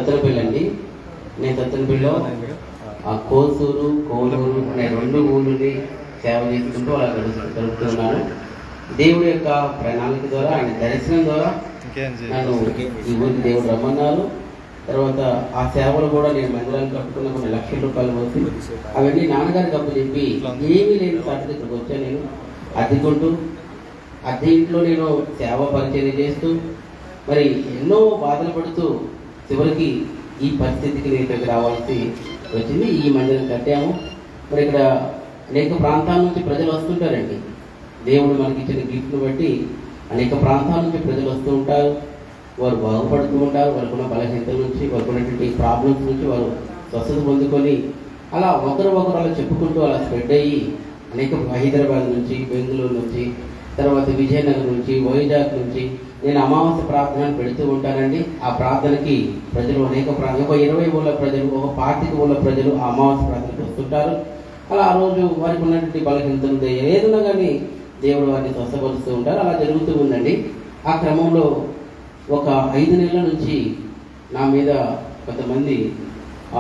సత్తెనపల్లి అండి నేను సత్తెనపల్లిలో ఆ కోసూరు కోలూరు అనే రెండు ఊళ్ళని సేవ చేసుకుంటూ అలా గడుపు గడుపుతున్నాను దేవుడి యొక్క ప్రణాళిక ద్వారా ఆయన దర్శనం ద్వారా నన్ను ఈ ఊరికి దేవుడు రమ్మన్నారు తర్వాత ఆ సేవలు కూడా నేను మందిరానికి కట్టుకున్న కొన్ని లక్షల రూపాయలు పోసి అవన్నీ నాన్నగారికి అప్పు చెప్పి ఏమీ లేని సాటి ఇక్కడికి వచ్చాను నేను అద్దెకుంటూ అద్దె ఇంట్లో నేను సేవ పరిచర్య చేస్తూ మరి ఎన్నో బాధలు పడుతూ చివరికి ఈ పరిస్థితికి నేను ఇక్కడికి రావాల్సి వచ్చింది ఈ మందిరం కట్టాము మరి ఇక్కడ అనేక ప్రాంతాల నుంచి ప్రజలు వస్తుంటారండి దేవుడు మనకి ఇచ్చిన గిఫ్ట్ను బట్టి అనేక ప్రాంతాల నుంచి ప్రజలు వస్తూ ఉంటారు వారు బాగుపడుతూ ఉంటారు వారికున్న బలహీనతల నుంచి వారికున్నటువంటి ప్రాబ్లమ్స్ నుంచి వారు స్వస్థత పొందుకొని అలా ఒకరు ఒకరు అలా చెప్పుకుంటూ అలా స్ప్రెడ్ అయ్యి అనేక హైదరాబాద్ నుంచి బెంగళూరు నుంచి తర్వాత విజయనగరం నుంచి వైజాగ్ నుంచి నేను అమావాస్య ప్రార్థనలు పెడుతూ ఉంటానండి ఆ ప్రార్థనకి ప్రజలు అనేక ప్రాంతం ఒక ఇరవై ఊళ్ళ ప్రజలు ఒక పార్టీకి ఊళ్ళ ప్రజలు ఆ అమావాస్య ప్రార్థనకు వస్తుంటారు అలా ఆ రోజు వారికి ఉన్నటువంటి బలహీనతలు ఏదైనా కానీ దేవుడు వారిని స్వస్థపరుస్తూ ఉంటారు అలా జరుగుతూ ఉందండి ఆ క్రమంలో ఒక ఐదు నెలల నుంచి నా మీద కొంతమంది ఆ,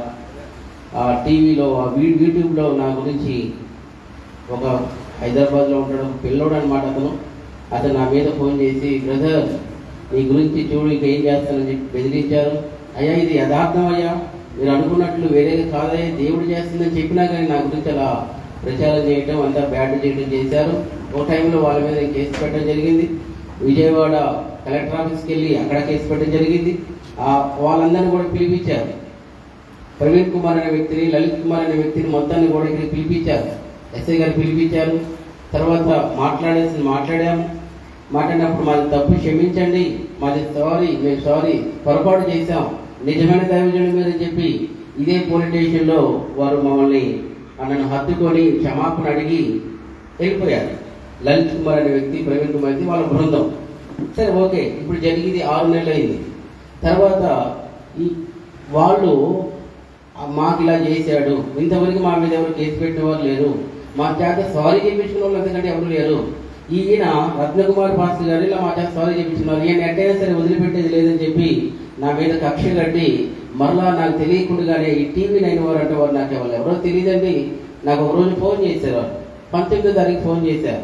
ఆ టీవీలో ఆ వీ- యూట్యూబ్లో నా గురించి ఒక హైదరాబాద్లో ఉంటాడు ఒక పిల్లోడు అనమాట అతను అతను నా మీద ఫోన్ చేసి బ్రదర్ నీ గురించి చూడు ఇంకా ఏం చేస్తానని చెప్పి బెదిరించారు అయ్యా ఇది యథార్థం అయ్యా మీరు అనుకున్నట్లు వేరేది కాదయ్యా దేవుడు చేస్తుందని చెప్పినా కానీ నా గురించి అలా ప్రచారం చేయటం అంతా బ్యాడ్ చేయడం చేశారు ఒక టైంలో వాళ్ళ మీద కేసు పెట్టడం జరిగింది విజయవాడ కలెక్టర్ ఆఫీస్కి వెళ్ళి అక్కడ కేసు పెట్టడం జరిగింది ఆ వాళ్ళందరినీ కూడా పిలిపించారు ప్రవీణ్ కుమార్ అనే వ్యక్తిని లలిత్ కుమార్ అనే వ్యక్తిని మొత్తాన్ని కూడా ఇక్కడ పిలిపించారు ఎస్ఐ గారు పిలిపించారు తర్వాత మాట్లాడేసి మాట్లాడాము మాట్లాడినప్పుడు మాది తప్పు క్షమించండి మాది సారీ మేము సారీ పొరపాటు చేశాం నిజమైన దైవజనుడు మీరు చెప్పి ఇదే పోలీస్ స్టేషన్లో వారు మమ్మల్ని నన్ను హత్తుకొని క్షమాపణ అడిగి వెళ్ళిపోయారు లలిత్ కుమార్ అనే వ్యక్తి ప్రవీణ్ కుమార్ వ్యక్తి వాళ్ళ బృందం సరే ఓకే ఇప్పుడు జరిగింది ఆరు నెలలు అయింది తర్వాత ఈ వాళ్ళు ఆ మాకు ఇలా చేశాడు ఇంతవరకు మా మీద ఎవరు కేసు పెట్టిన వారు లేరు మా చేత సారీ చెప్పించుకున్న వాళ్ళు అంతకంటే ఎవరు లేరు ఈయన రత్నకుమార్ పాస్టర్ గారు ఇలా మా చేత సారీ చెప్పించుకున్నారు ఈయన ఎట్టయినా సరే వదిలిపెట్టేది లేదని చెప్పి నా మీద కక్ష కట్టి మరలా నాకు తెలియకుండానే ఈ టీవీ నైన్ వారు అంటే వారు నాకు ఎవరు ఎవరో తెలియదండి నాకు ఒక రోజు ఫోన్ చేశారు వాళ్ళు పంతొమ్మిదో తారీఖు ఫోన్ చేశారు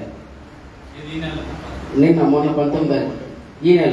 నిన్న మొన్న పంతొమ్మిది తారీఖు ఈ నెల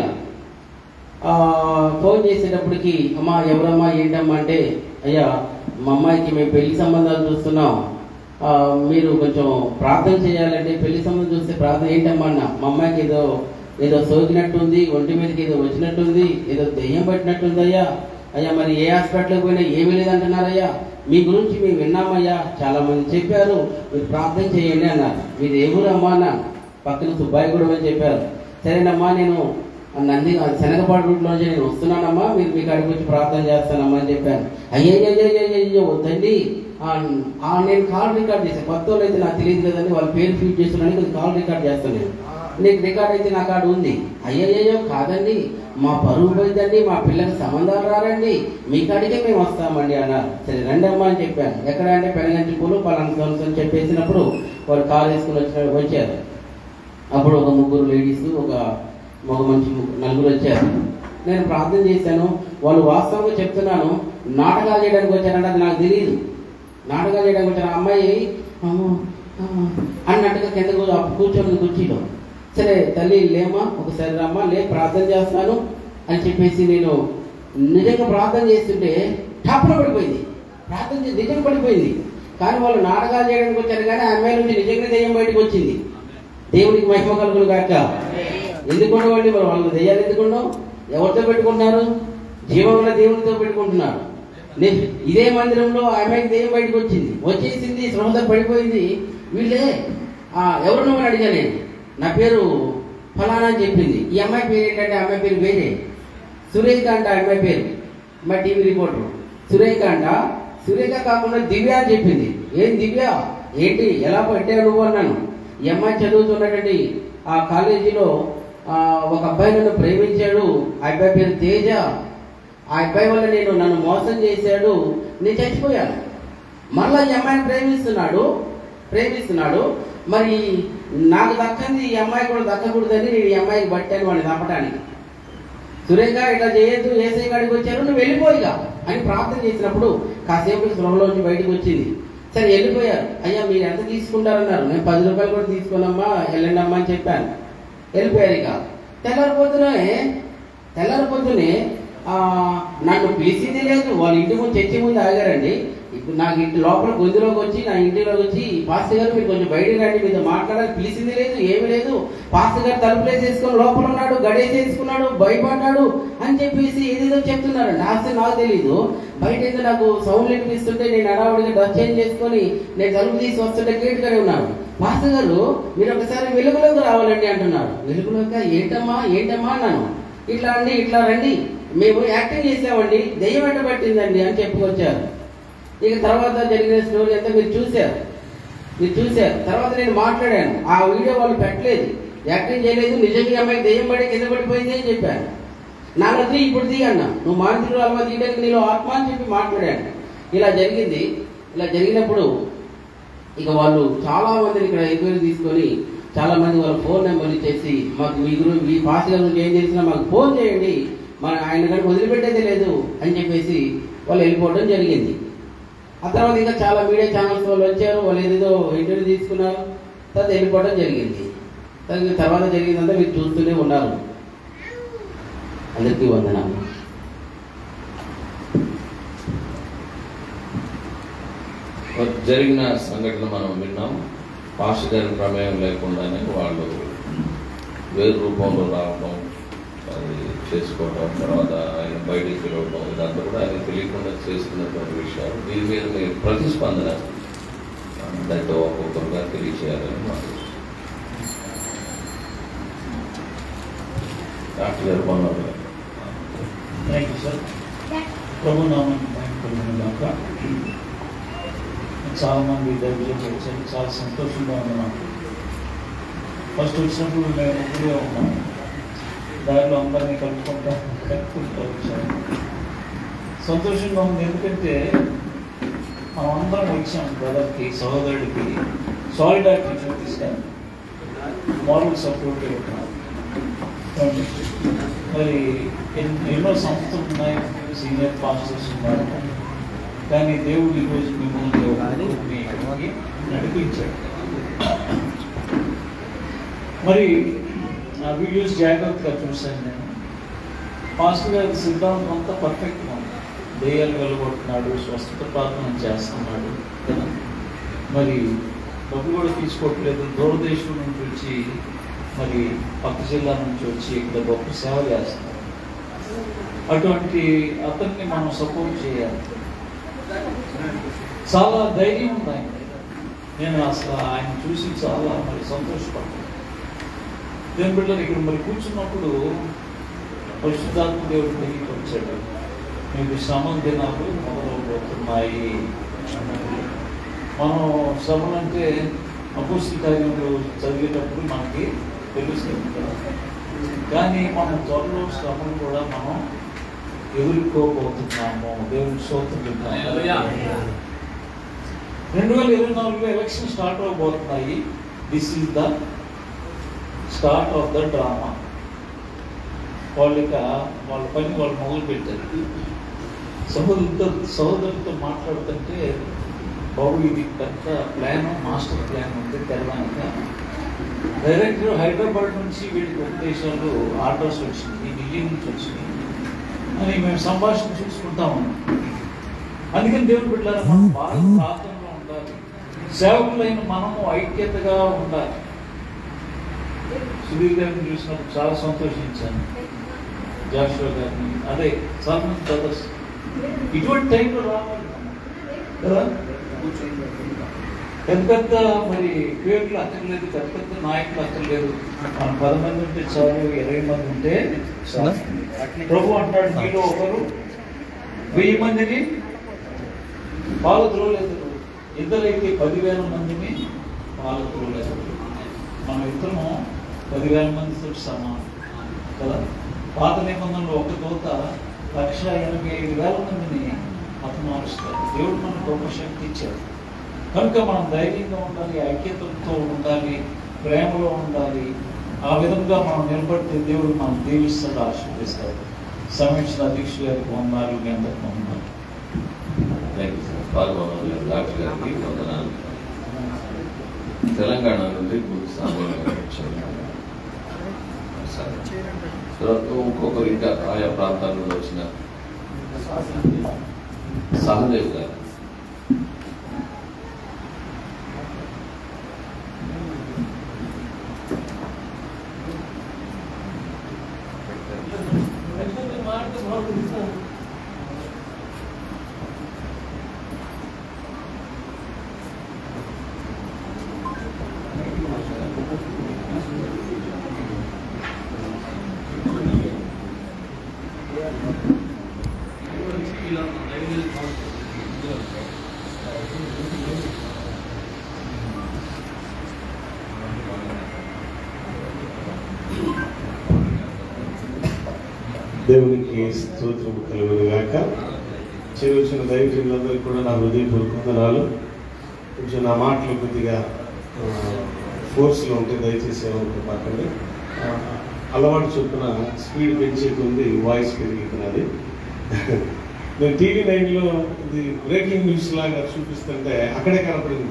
ఆ, ఫోన్ చేసేటప్పటికి అమ్మా ఎవరమ్మా ఏంటమ్మా అంటే అయ్యా మా అమ్మాయికి మేము పెళ్లి సంబంధాలు చూస్తున్నాం ఆ, మీరు కొంచెం ప్రార్థన చేయాలంటే పెళ్లి సంబంధం చూస్తే ప్రార్థన ఏంటమ్మా అన్న మా అమ్మాయికి ఏదో ఏదో సోకినట్టుంది ఒంటి మీదకి ఏదో వచ్చినట్టుంది ఏదో దెయ్యం పట్టినట్టుంది అయ్యా అయ్యా మరి ఏ హాస్పిటల్కి పోయినా ఏమీ లేదంటున్నారయ్యా మీ గురించి మేము విన్నామయ్యా చాలా మంది చెప్పారు మీరు ప్రార్థన చేయండి అన్నారు మీది ఏ ఊరు అమ్మా అన్న పక్కన సుబ్బాయిగూడెం అని చెప్పారు సరేనమ్మా నేను నంది శనగపాడు రూట్లో నుంచి నేను వస్తున్నానమ్మా మీరు మీ కాడికి వచ్చి ప్రార్థన చేస్తానమ్మా అని చెప్పాను అయ్యయ్యో వద్దండి ఆ, ఆ, నేను కాల్ రికార్డ్ చేశాను కొత్త వాళ్ళు అయితే నాకు తెలియదు కదండి వాళ్ళ పేరు ఫీడ్ చేస్తున్నాను కొంచెం కాల్ రికార్డ్ చేస్తాను నేను నీకు రికార్డ్ అయితే నా కాడ ఉంది అయ్యయ్యో కాదండి మా పరువు పోయిందండి మా పిల్లకి సంబంధాలు రారండి మీ కాడికే మేము వస్తామండి అన్నారు సరే రండి అమ్మా అని చెప్పాను ఎక్కడ అంటే పెనగంచి పూలు పలానా సోన్స్ అని చెప్పేసినప్పుడు వాళ్ళు కాల్ వేసుకుని వచ్చిన వచ్చారు అప్పుడు ఒక ముగ్గురు లేడీస్ ఒక ఒక మంచి ముగ్గురు- నలుగురు వచ్చారు నేను ప్రార్థన చేశాను వాళ్ళు వాస్తవంగా చెప్తున్నాను నాటకాలు చేయడానికి వచ్చారంటే అది నాకు తెలియదు నాటకాలు చేయడానికి వచ్చిన అమ్మాయి అమ్మో, అమ్మో అన్నట్టుగా కింద కూర్చొని కుర్చీలో సరే తల్లి లేమా ఒకసారి రమ్మా లే ప్రార్థన చేస్తాను అని చెప్పేసి నేను నిజంగా ప్రార్థన చేస్తుంటే టాప్లో పడిపోయింది ప్రార్థన చేసి నిజంగా పడిపోయింది కానీ వాళ్ళు నాటకాలు చేయడానికి వచ్చారు కానీ ఆ అమ్మాయి నుంచి నిజంగా దెయ్యం బయటకు వచ్చింది దేవుడికి మహిమ కలుగును కాక ఎందుకు ఉండవండి మరి వాళ్ళు దెయ్యాలు ఎందుకు ఉండవు ఎవరితో పెట్టుకుంటున్నారు జీవముల దేవునితో పెట్టుకుంటున్నారు నే- ఇదే మందిరంలో ఆ అమ్మాయికి దెయ్యం బయటకు వచ్చింది వచ్చేసింది శ్రమతో పడిపోయింది వీళ్ళే ఆ, ఎవరు నువ్వు అడిగా నేను నా పేరు ఫలానా అని చెప్పింది ఈ అమ్మాయి పేరు ఏంటంటే ఆ అమ్మాయి పేరు వేరే సురేఖ అంట ఆ అమ్మాయి పేరు మా టీవీ రిపోర్టర్ సురేఖ అంట సురేఖ కాకుండా దివ్య అని చెప్పింది ఏం దివ్య ఏంటి ఎలా పెట్టావు నువ్వు అన్నాను ఈ అమ్మాయి చదువుతున్నటువంటి ఆ కాలేజీలో ఆ, ఒక అబ్బాయి నన్ను ప్రేమించాడు ఆ అబ్బాయి పేరు తేజ ఆ అబ్బాయి వల్ల నేను నన్ను మోసం చేశాడు నేను చచ్చిపోయాను మళ్ళా ఈ అమ్మాయిని ప్రేమిస్తున్నాడు ప్రేమిస్తున్నాడు మరి నాకు దక్కంది ఈ అమ్మాయి కూడా దక్కకూడదని నేను ఈ అమ్మాయికి పట్టాను వాడిని తప్పటానికి సురేష్ గారు ఇట్లా చేయొద్దు ఏసై గాడికి వచ్చారు నువ్వు వెళ్ళిపోయిగా అని ప్రార్థన చేసినప్పుడు కాసేపు స్పృహలోంచి బయటకు వచ్చింది సరే వెళ్ళిపోయారు అయ్యా మీరు ఎంత తీసుకుంటారన్నారు నేను పది రూపాయలు కూడా తీసుకున్నామ్మా వెళ్ళండి అమ్మా అని చెప్పాను వెళ్ళిపోయారు ఇక తెల్లారిపోతునే తెల్లారిపోతునే ఆ, నన్ను పిలిచింది లేదు వాళ్ళ ఇంటి ముందు చర్చి ముందు ఆగారండి ఇప్పుడు నాకు ఇంటి లోపల గొంతులోకి వచ్చి నా ఇంటిలోకి వచ్చి పాస్టర్ గారు మీరు కొంచెం బయటికి రండి మీతో మాట్లాడాలి పిలిచింది లేదు ఏమీ లేదు పాస్టర్ గారు తలుపులేసేసుకొని లోపల ఉన్నాడు గడేసేసుకున్నాడు భయపడ్డాడు అని చెప్పేసి ఏదేదో చెప్తున్నారు నాకు నాకు తెలీదు బయట ఏదో నాకు సౌండ్ వినిపిస్తుంటే నేను అడావుడిగా డ్రెస్ చేంజ్ చేసుకొని నేను తలుపు తీసి వస్తుంటే గేట్ గానే ఉన్నాను పాస్టర్ గారు మీరు ఒకసారి వెలుగులోకి రావాలండి అంటున్నారు వెలుగులోకి ఏంటమ్మా ఏంటమ్మా అన్నాను ఇట్లా అండి ఇట్లా రండి మేము యాక్టింగ్ చేసామండి దెయ్యం వెంట పట్టిందండి అని చెప్పుకొచ్చారు ఇక తర్వాత జరిగిన స్టోరీ అంతా మీరు చూశారు మీరు చూశారు తర్వాత నేను మాట్లాడాను ఆ వీడియో వాళ్ళు పెట్టలేదు యాక్టింగ్ చేయలేదు నిజంగా ఈ అమ్మాయి దెయ్యం పడి కింద పడిపోయింది అని చెప్పాను నా వద్ద ఇప్పుడు తీ అన్న నువ్వు మానసిక అలవా తీయడానికి నీలో ఆత్మ అని చెప్పి మాట్లాడాను ఇలా జరిగింది ఇలా జరిగినప్పుడు ఇక వాళ్ళు చాలా మందిని ఇక్కడ ఎంక్వైరీ తీసుకొని చాలా మంది వాళ్ళ ఫోన్ నెంబర్ ఇచ్చేసి మాకు మీ గురించి మీ పాస్ గారి గురించి ఏం తెలిసినా మాకు ఫోన్ చేయండి మన ఆయన కానీ వదిలిపెట్టేది లేదు అని చెప్పేసి వాళ్ళు వెళ్ళిపోవడం జరిగింది ఆ తర్వాత ఇంకా చాలా మీడియా ఛానల్స్ వాళ్ళు వచ్చారు వాళ్ళు ఏదేదో ఇంటర్వ్యూ తీసుకున్నారు తర్వాత వెళ్ళిపోవడం జరిగింది దానికి తర్వాత జరిగిందంతా మీరు చూస్తూనే ఉన్నారు అందరికీ వందనాలు జరిగిన సంఘటన మనం విన్నాం పాస్టర్ గారి ప్రమేయం లేకుండానే వాళ్ళు వేరు రూపంలో రావడం అది చేసుకోవడం తర్వాత ఆయన బయటికి పిలవడం ఇదంతా కూడా ఆయన తెలియకుండా చేసుకున్నటువంటి విషయాలు దీని మీద మీరు ప్రతిస్పందన దాంతో ఒక్కొక్కరుగా తెలియచేయాలని మాకు డాక్టర్ గారు బాగున్నారు థ్యాంక్ యూ సార్ ప్రభు నామని గాక చాలా మంది దైవజనులు వచ్చారు చాలా సంతోషంగా ఉంది నాకు ఫస్ట్ వచ్చినప్పుడు మేము ముగ్గురే ఉన్నాం దారిలో అందరినీ కలుపుకుంటా కలుపుకుంటూ వచ్చాము సంతోషంగా ఉంది ఎందుకంటే మనం అందరం వచ్చాం బ్రదర్కి సహోదరుడికి సాలిడారిటీ చూపిస్తాను మారల్ సపోర్ట్ ఇవ్వడం మరి ఎన్- ఎన్నో సంస్థలు ఉన్నాయి సీనియర్ పాస్టర్స్ ఉన్నారు కానీ దేవుడు ఈరోజు మిమ్మల్ని ఒక మీ ఇక్కడికి నడిపించాడు మరి నా వీడియోస్ జాగ్రత్తగా చూశాను నేను పాస్టర్ గారి సిద్ధాంతం అంతా పర్ఫెక్ట్గా ఉంది దెయ్యాలు వెళ్ళగొడుతున్నాడు స్వస్థత ప్రార్థన చేస్తున్నాడు కదా మరి డబ్బు కూడా తీసుకోవట్లేదు దూరదేశం నుంచి వచ్చి మరి పక్క జిల్లా నుంచి వచ్చి ఇక్కడ గొప్ప సేవ చేస్తున్నారు అటువంటి అతన్ని మనం సపోర్ట్ చేయాలి చాలా ధైర్యం ఉంది ఆయన నేను అసలు ఆయన చూసి చాలా మరి సంతోషపడ్డాను దేవుని బిడ్డలు ఇక్కడ మరి కూర్చున్నప్పుడు పరిశుద్ధాత్మ దేవుడు దగ్గరికి వచ్చాడు మీకు శ్రమం దినాలు మొదలవబోతున్నాయి అన్నాడు. మనం శ్రమలు అంటే అపోస్తుల కార్యములు చదివేటప్పుడు మనకి తెలుస్తుంది కదా. కానీ మనం త్వరలో శ్రమలు కూడా మనం ఎదుర్కోబోతున్నాము దేవుని స్తోత్రం రెండు వేల ఇరవై నాలుగులో ఎలక్షన్ స్టార్ట్ అవబోతున్నాయి this is the start of the drama వాళ్ళు ఇక వాళ్ళ పని వాళ్ళు మొదలు పెట్టారు సహోదరులతో సహోదరులతో మాట్లాడుతుంటే బాబు ఇది పెద్ద ప్లాన్ మాస్టర్ ప్లాన్ ఉంది తెలంగాణ డైరెక్టర్ హైదరాబాద్ నుంచి వీళ్ళకి ఉపదేశాలు ఆర్డర్స్ వచ్చినాయి ఢిల్లీ నుంచి వచ్చినాయి అని మేము సంభాషణ చూసుకుంటా ఉన్నాం అందుకని దేవుడు బిడ్డారా మనం బాగా ప్రార్థనలో ఉండాలి సేవకులైన మనము ఐక్యతగా ఉండాలి సుధీర్ గారిని చూసినప్పుడు చాలా సంతోషించాను జాషువా గారిని అదే చాలా మంది బ్రదర్స్ ఇటువంటి టైంలో రావాలి మనం. కదా పెద్ద పెద్ద మరి పేర్లు అక్కర్లేదు పెద్ద పెద్ద నాయకులు అక్కర్లేదు మనం పది మంది ఉంటే చాలు ఇరవై మంది ఉంటే చాలు. ప్రభు అంటాడు మీలో ఒకరు వెయ్యి మందిని పాలకులేదు ఇద్దరైతే పదివేల మందిని పాలకులేదు మనం ఇద్దరము పదివేల మందితో సమానం కదా పాత నిబంధనలో ఒక దూత లక్ష ఎనభై ఐదు వేల మందిని హతమారుస్తారు దేవుడు మనకు గొప్ప శక్తి ఇచ్చాడు కనుక మనం ధైర్యంగా ఉండాలి ఐక్యతతో ఉండాలి ప్రేమలో ఉండాలి ఆ విధంగా మనం నిలబడితే దేవుడు మనం దీవిస్తాడు ఆశీర్దిస్తాడు సమీక్షణ అధ్యక్షులు గారికి వందనాలు మీ అందరికి వందనాలు థ్యాంక్ యూ సార్ పాల్గొన్నారు డాక్టర్ గారికి వందనాలు తెలంగాణ నుండి గురు సామాన్య గారు వచ్చారు సార్. తర్వాత ఇంకొకరు ఇంకా ఆయా ప్రాంతాల నుండి వచ్చిన సహదేవ్ గారు దేవునికి స్తోత్రము కలుగును గాక చిన్న దైవజనులందరికీ కూడా నా హృదయపూర్వక వందనాలు కొంచెం నా మాటలు కొద్దిగా ఫోర్స్లో ఉంటే దయచేసి ఏమనుకోకండి అలవాటు చొప్పున స్పీడ్ పెంచే కొద్ది వాయిస్ పెరుగుతున్నది నేను టీవీ నైన్లో ఇది బ్రేకింగ్ న్యూస్ లాగా చూపిస్తుంటే అక్కడే కనపడింది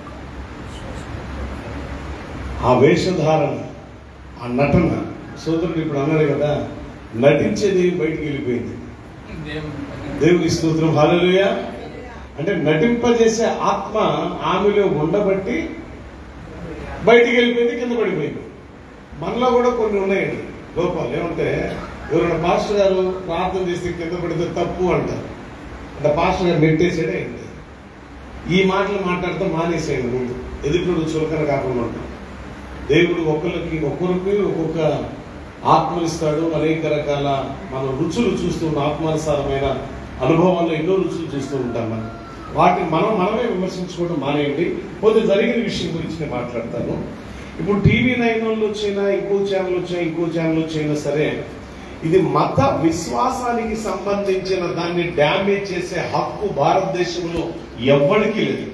ఆ వేషధారణ ఆ నటన సోదరుడు ఇప్పుడు అన్నాడు కదా నటించేది బయటికి వెళ్ళిపోయింది దేవుని స్తోత్రం హల్లెలూయా అంటే నటింపజేసే ఆత్మ ఆమెలో ఉండబట్టి బయటికి వెళ్ళిపోయింది కింద పడిపోయింది మనలో కూడా కొన్ని ఉన్నాయండి లోపాలు ఏమంటే ఎవరైనా పాస్టర్ గారు ప్రార్థన చేస్తే కింద పడితే తప్పు అంటారు అంటే పాస్టర్ గారు నెట్టేసాడే ఏంటి ఈ మాటలు మాట్లాడితే మానేసేయండి ముందు ఎదుటి చులకన కాకుండా ఉంటాం దేవుడు ఒకరికి ఒక్కొరికి ఒక్కొక్క ఆత్మనిస్తాడు అనేక రకాల మన రుచులు చూస్తూ ఉన్న ఆత్మానుసారమైన అనుభవాల్లో ఎన్నో రుచులు చూస్తూ ఉంటాం మనం వాటిని మనం మనమే విమర్శించుకోవడం మానేయండి పోతే జరిగిన విషయం గురించి నేను మాట్లాడతాను ఇప్పుడు టీవీ నైన్ వాళ్ళు వచ్చినా ఇంకో ఛానల్ వచ్చినా ఇంకో ఛానల్ వచ్చినా సరే ఇది మత విశ్వాసానికి సంబంధించిన దాన్ని డ్యామేజ్ చేసే హక్కు భారతదేశంలో ఎవ్వడికి లేదు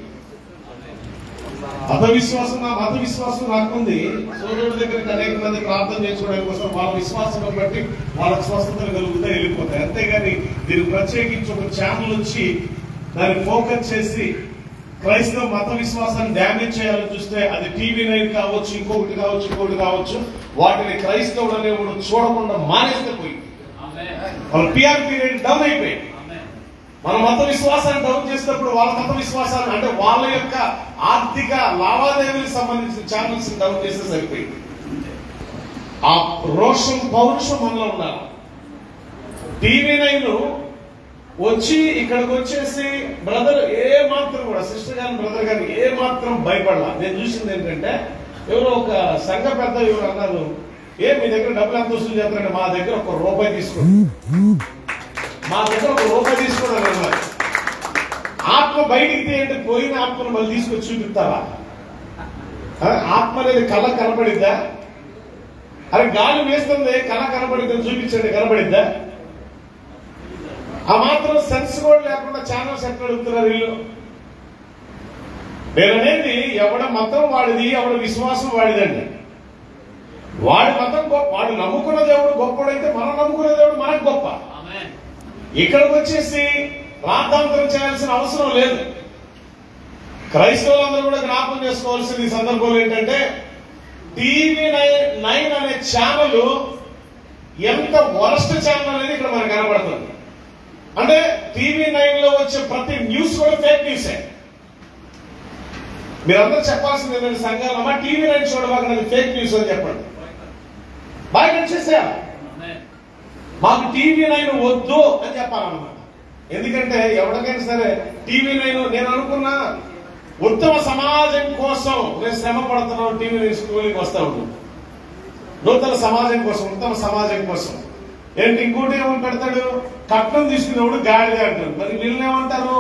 మత విశ్వాసం నా మత విశ్వాసం నాకుంది సోదరుడి దగ్గరికి అనేక మంది ప్రార్థన చేసుకోవడానికి కోసం వాళ్ళ విశ్వాసం బట్టి వాళ్ళకి స్వస్థతలు కలుగుతాయి వెళ్ళిపోతాయి అంతేగాని దీన్ని ప్రత్యేకించి ఒక ఛానల్ వచ్చి దాన్ని ఫోకస్ చేసి క్రైస్తవ మత విశ్వాసాన్ని డ్యామేజ్ చేయాలని చూస్తే అది టీవీ నైన్ కావచ్చు ఇంకొకటి కావచ్చు ఇంకొకటి కావచ్చు వాటిని క్రైస్తవుడు అనేవాడు చూడకుండా మానేస్తే పోయింది వాళ్ళ పిఆర్పీ రేట్ డౌన్ అయిపోయింది మన మత విశ్వాసాన్ని డౌన్ చేసినప్పుడు వాళ్ళ మత విశ్వాసాన్ని అంటే వాళ్ళ యొక్క ఆర్థిక లావాదేవీలకు సంబంధించిన ఛానల్స్ డౌన్ చేస్తే సరిపోయింది ఆ రోషం పౌరుషం మనలో ఉన్నారు టీవీ నైన్ వచ్చి ఇక్కడికి వచ్చేసి బ్రదర్ ఏ మాత్రం కూడా సిస్టర్ గాని బ్రదర్ గాని ఏ మాత్రం భయపడలా నేను చూసింది ఏంటంటే ఎవరో ఒక సంఘ పెద్ద ఎవరు అన్నారు ఏ మీ దగ్గర డబ్బులు ఎంత వసూలు చేస్తారంటే మా దగ్గర ఒక రూపాయి తీసుకోండి మా దగ్గర ఒక రూపాయి తీసుకోవడం అన్నారు ఆత్మ బయటికి తీయండి పోయిన ఆత్మను మళ్ళీ తీసుకొచ్చి చూపిస్తావా ఆ? ఆత్మ అనేది కళ్ళ కనపడిద్దా అరే గాలి వేస్తుంది కళ కనపడిద్దని చూపించండి కనపడిద్దా ఆ మాత్రం సెన్స్ కూడా లేకుండా ఛానల్స్ ఎక్కడ అడుగుతున్నారు వీళ్ళు నేననేది ఎవడ మతం వాడిది ఎవడ విశ్వాసం వాడిదండి వాడి మతం గొప్ప వాడు నమ్ముకున్న దేవుడు గొప్పడైతే మనం నమ్ముకున్న దేవుడు మనకు గొప్ప ఇక్కడికి వచ్చేసి రాద్ధాంతరం చేయాల్సిన అవసరం లేదు క్రైస్తవులందరూ కూడా జ్ఞాపకం చేసుకోవాల్సిన ఈ సందర్భంలో ఏంటంటే టీవీ నైన్ నైన్ అనే ఛానల్ ఎంత వరస్ట్ ఛానల్ అనేది ఇక్కడ మనకు కనబడుతుంది అంటే టీవీ నైన్ లో వచ్చే ప్రతి న్యూస్ కూడా ఫేక్ న్యూసే మీరందరూ చెప్పాల్సింది ఏంటంటే సంఘాలమ్మా టీవీ నైన్ చూడబాక ఫేక్ న్యూస్ అని చెప్పండి బాగా కట్ చేసేయాలి మాకు టీవీ నైన్ వద్దు అని చెప్పాలన్నమాట ఎందుకంటే ఎవరికైనా సరే టీవీ నైన్ నేను అనుకున్నా ఉత్తమ సమాజం కోసం నేను శ్రమ పడుతున్నాను టీవీ నైన్ స్కూల్కి వస్తా ఉంటుంది నూతన సమాజం కోసం ఉత్తమ సమాజం కోసం ఏంటి ఇంకోటి ఏమని పెడతాడు కట్నం తీసుకునేవాడు గాడిదే అంటాడు మరి వీళ్ళని ఏమంటారు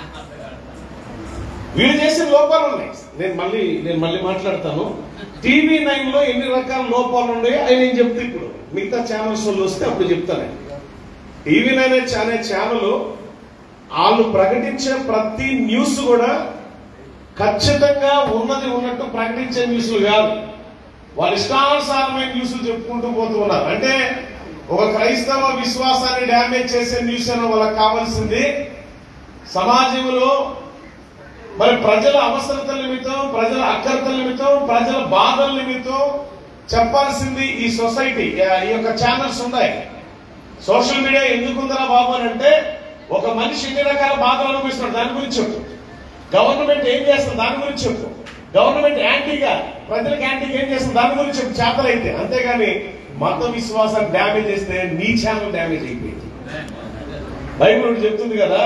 వీళ్ళు చేసిన లోపాలు ఉన్నాయి నేను మళ్ళీ నేను మళ్ళీ మాట్లాడతాను టీవీ నైన్ లో ఎన్ని రకాల లోపాలు ఉన్నాయో అవి నేను చెప్తే ఇప్పుడు మిగతా ఛానల్స్ వాళ్ళు వస్తే అప్పుడు చెప్తాను టీవీ నైన్ అనే ఛానల్ వాళ్ళు ప్రకటించే ప్రతి న్యూస్ కూడా ఖచ్చితంగా ఉన్నది ఉన్నట్టు ప్రకటించే న్యూస్లు కాదు వాళ్ళ ఇష్టానుసారమైన న్యూస్లు చెప్పుకుంటూ పోతూ ఉన్నారు అంటే ఒక క్రైస్తవ విశ్వాసాన్ని డ్యామేజ్ చేసే న్యూస్ అని వాళ్ళకి కావాల్సింది సమాజంలో మరి ప్రజల అవసరతల నిమిత్తం ప్రజల అక్కరతల నిమిత్తం ప్రజల బాధల నిమిత్తం చెప్పాల్సింది ఈ సొసైటీ ఈ యొక్క ఛానల్స్ ఉన్నాయి సోషల్ మీడియా ఎందుకుందరా బాబు అని అంటే ఒక మనిషి ఎన్ని రకాల బాధలు అనుభవిస్తున్నాడు దాని గురించి చెప్పు గవర్నమెంట్ ఏం చేస్తుంది దాని గురించి చెప్పు గవర్నమెంట్ యాంటీగా ప్రజలకు యాంటీగా ఏం చేస్తుంది దాని గురించి చెప్పు చేతలైతే అంతేగాని మత విశ్వాసాన్ని డ్యామేజ్ చేస్తే నీ ఛానల్ డ్యామేజ్ అయిపోయింది బైబిల్ ఒకటి చెప్తుంది కదా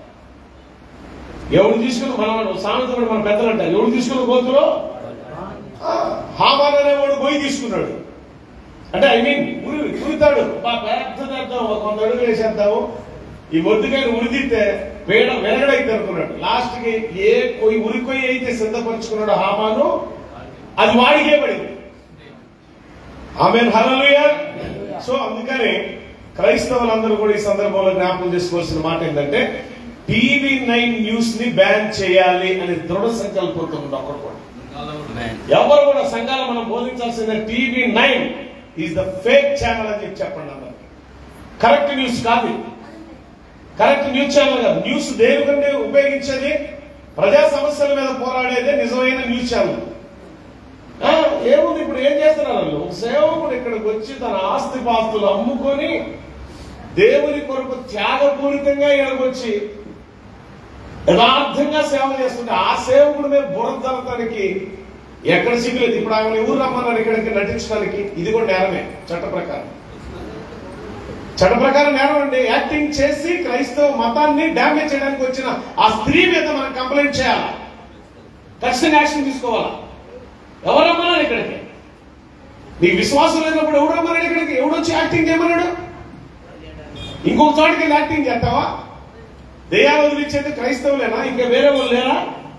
ఎవడు తీసుకుని మనం సామెత కూడా మన పెద్దలు అంటారు ఎవడు తీసుకున్న గోతులో ఆ, హామాన్ అనేవాడు పోయి తీసుకున్నాడు అంటే ఐ మీన్ ఉరి ఉరితాడు బా పెద్ద చేద్దాం ఒక వంద అడుగులు వేసేద్దాము ఈ మొద్దుకాయని ఉరిదిస్తే వేడ వెనగడైతే అనుకున్నాడు లాస్ట్ కి ఏ కొయ్యి ఉరి కొయ్యి అయితే సిద్ధపరచుకున్నాడు హామాను అది వాడికే పడింది ఆమె హలలుయ సో అందుకని క్రైస్తవులందరూ కూడా ఈ సందర్భంలో జ్ఞాపకం చేసుకోవాల్సిన మాట ఏంటంటే టీవీ నైన్ న్యూస్ ని బ్యాన్ చేయాలి అనే దృఢ సంకల్పంతో ఉంది ఒకరు కూడా ఎవరు కూడా సంఘాలు మనం బోధించాల్సిన TV nine is the fake channel అని చెప్పి చెప్పండి అందరు కరెక్ట్ న్యూస్ కాదు ఇది. కరెక్ట్ న్యూస్ ఛానల్ కాదు న్యూస్ దేనికంటే ఉపయోగించేది ప్రజా సమస్యల మీద పోరాడేదే నిజమైన న్యూస్ ఛానల్ ఆ, ఏముంది ఇప్పుడు ఏం చేస్తున్నారు వాళ్ళు ఒక సేవకుడు ఇక్కడికి వచ్చి తన ఆస్తి పాస్తులు అమ్ముకొని దేవుని కొరకు త్యాగపూరితంగా ఇక్కడికి వచ్చి యథార్థంగా సేవ చేస్తుంటే ఆ సేవకుడి మీద బుర్ర జరగటానికి ఎక్కడ సిగ్గులేదు ఇప్పుడు ఆమె ఊరు రమ్మన్నారు ఇక్కడికి నటించడానికి ఇది కూడా నేరమే చట్ట ప్రకారం చట్ట ప్రకారం నేరం అండి యాక్టింగ్ చేసి క్రైస్తవ మతాన్ని డ్యామేజ్ చేయడానికి వచ్చిన ఆ స్త్రీ మీద మనం కంప్లైంట్ చేయాలి ఖచ్చితంగా యాక్షన్ తీసుకోవాలా ఎవరు రమ్మన్నారు ఇక్కడికి నీకు విశ్వాసం లేనప్పుడు ఎవడు రమ్మన్నాడు ఇక్కడికి ఎవడు వచ్చి యాక్టింగ్ చేయమన్నాడు ఇంకొక చోటికి వెళ్ళి యాక్టింగ్ చేస్తావా దెయ్యాలు వదిలించేది క్రైస్తవులేనా ఇంకా వేరే వాళ్ళు లేరా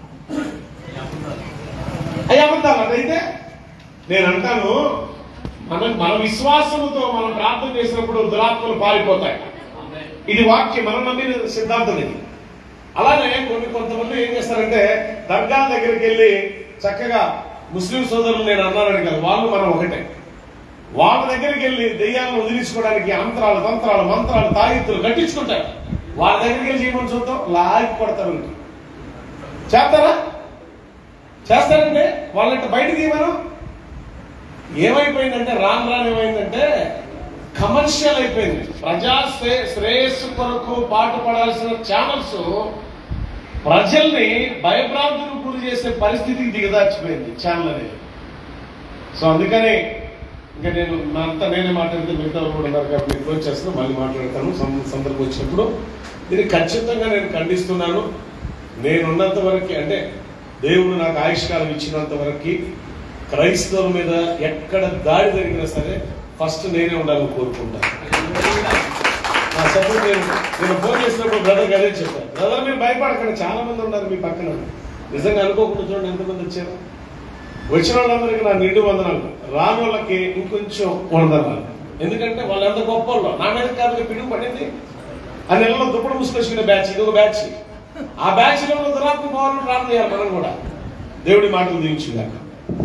అయ్యి అబద్ధాలు అదైతే నేను అంటాను మన మన విశ్వాసముతో మనం ప్రార్థన చేసినప్పుడు దురాత్మలు పారిపోతాయి ఇది వాక్యం మనం నమ్మిన సిద్ధాంతం ఇది అలానే కొన్ని కొంతమంది ఏం చేస్తారంటే దర్గాల దగ్గరికి వెళ్ళి చక్కగా ముస్లిం సోదరులు నేను అన్నానని కాదు వాళ్ళు మనం ఒకటే వాళ్ళ దగ్గరికి వెళ్ళి దెయ్యాలను వదిలించుకోవడానికి అంతరాలు తంత్రాలు మంత్రాలు తాగిత్తులు కట్టించుకుంటారు వాళ్ళ దగ్గరికి వెళ్ళి చేయమని చూద్దాం లాగి కొడతారు వీళ్ళు. చేస్తారా చేస్తారంటే వాళ్ళంటే బయటకు తీయమను ఏమైపోయిందంటే రాను రాను ఏమైందంటే కమర్షియల్ అయిపోయింది ప్రజా శ్రే- శ్రేయస్సు కొరకు పాటుపడాల్సిన ఛానల్స్ ప్రజల్ని భయభ్రాంతులకు గురి చేసే పరిస్థితికి దిగదార్చిపోయింది ఛానల్ అనేది సో అందుకని ఇంకా నేను నా అంతా నేనే మాట్లాడితే మిగతా వాళ్ళు కూడా ఉన్నారు కాబట్టి మీకు వచ్చేస్తాను మళ్ళీ మాట్లాడతాను సం- సందర్భం వచ్చినప్పుడు ఇది ఖచ్చితంగా నేను ఖండిస్తున్నాను నేనున్నంత వరకు అంటే దేవుడు నాకు ఆయుష్కాలం ఇచ్చినంత వరకు క్రైస్తవుల మీద ఎక్కడ దాడి జరిగినా సరే ఫస్ట్ నేనే ఉండాలని కోరుకుంటాను నా సపోర్ట్ నేను నేను ఫోన్ చేసినప్పుడు బ్రదర్ అదే చెప్పాను బ్రదర్ మీరు భయపడకండి చాలా మంది ఉన్నారు మీ పక్కన నిజంగా అనుకోకుండా చూడండి ఎంతమంది వచ్చారు వచ్చిన వాళ్ళందరికీ నా నిండు వందనాలు రాని వాళ్ళకి ఇంకొంచెం వందనాలు ఎందుకంటే వాళ్ళు ఎంత గొప్ప వాళ్ళు నా మీద కాదు పిడుగు పడింది ఆ నెలలో దుప్పడు మూసుకొచ్చుకునే బ్యాచ్ ఇది ఒక బ్యాచ్ ఆ బ్యాచ్ లో దురాత్మ పోవాలని ప్రార్థన చేయాలి మనం కూడా దేవుడి మాటలు దీవించుగాక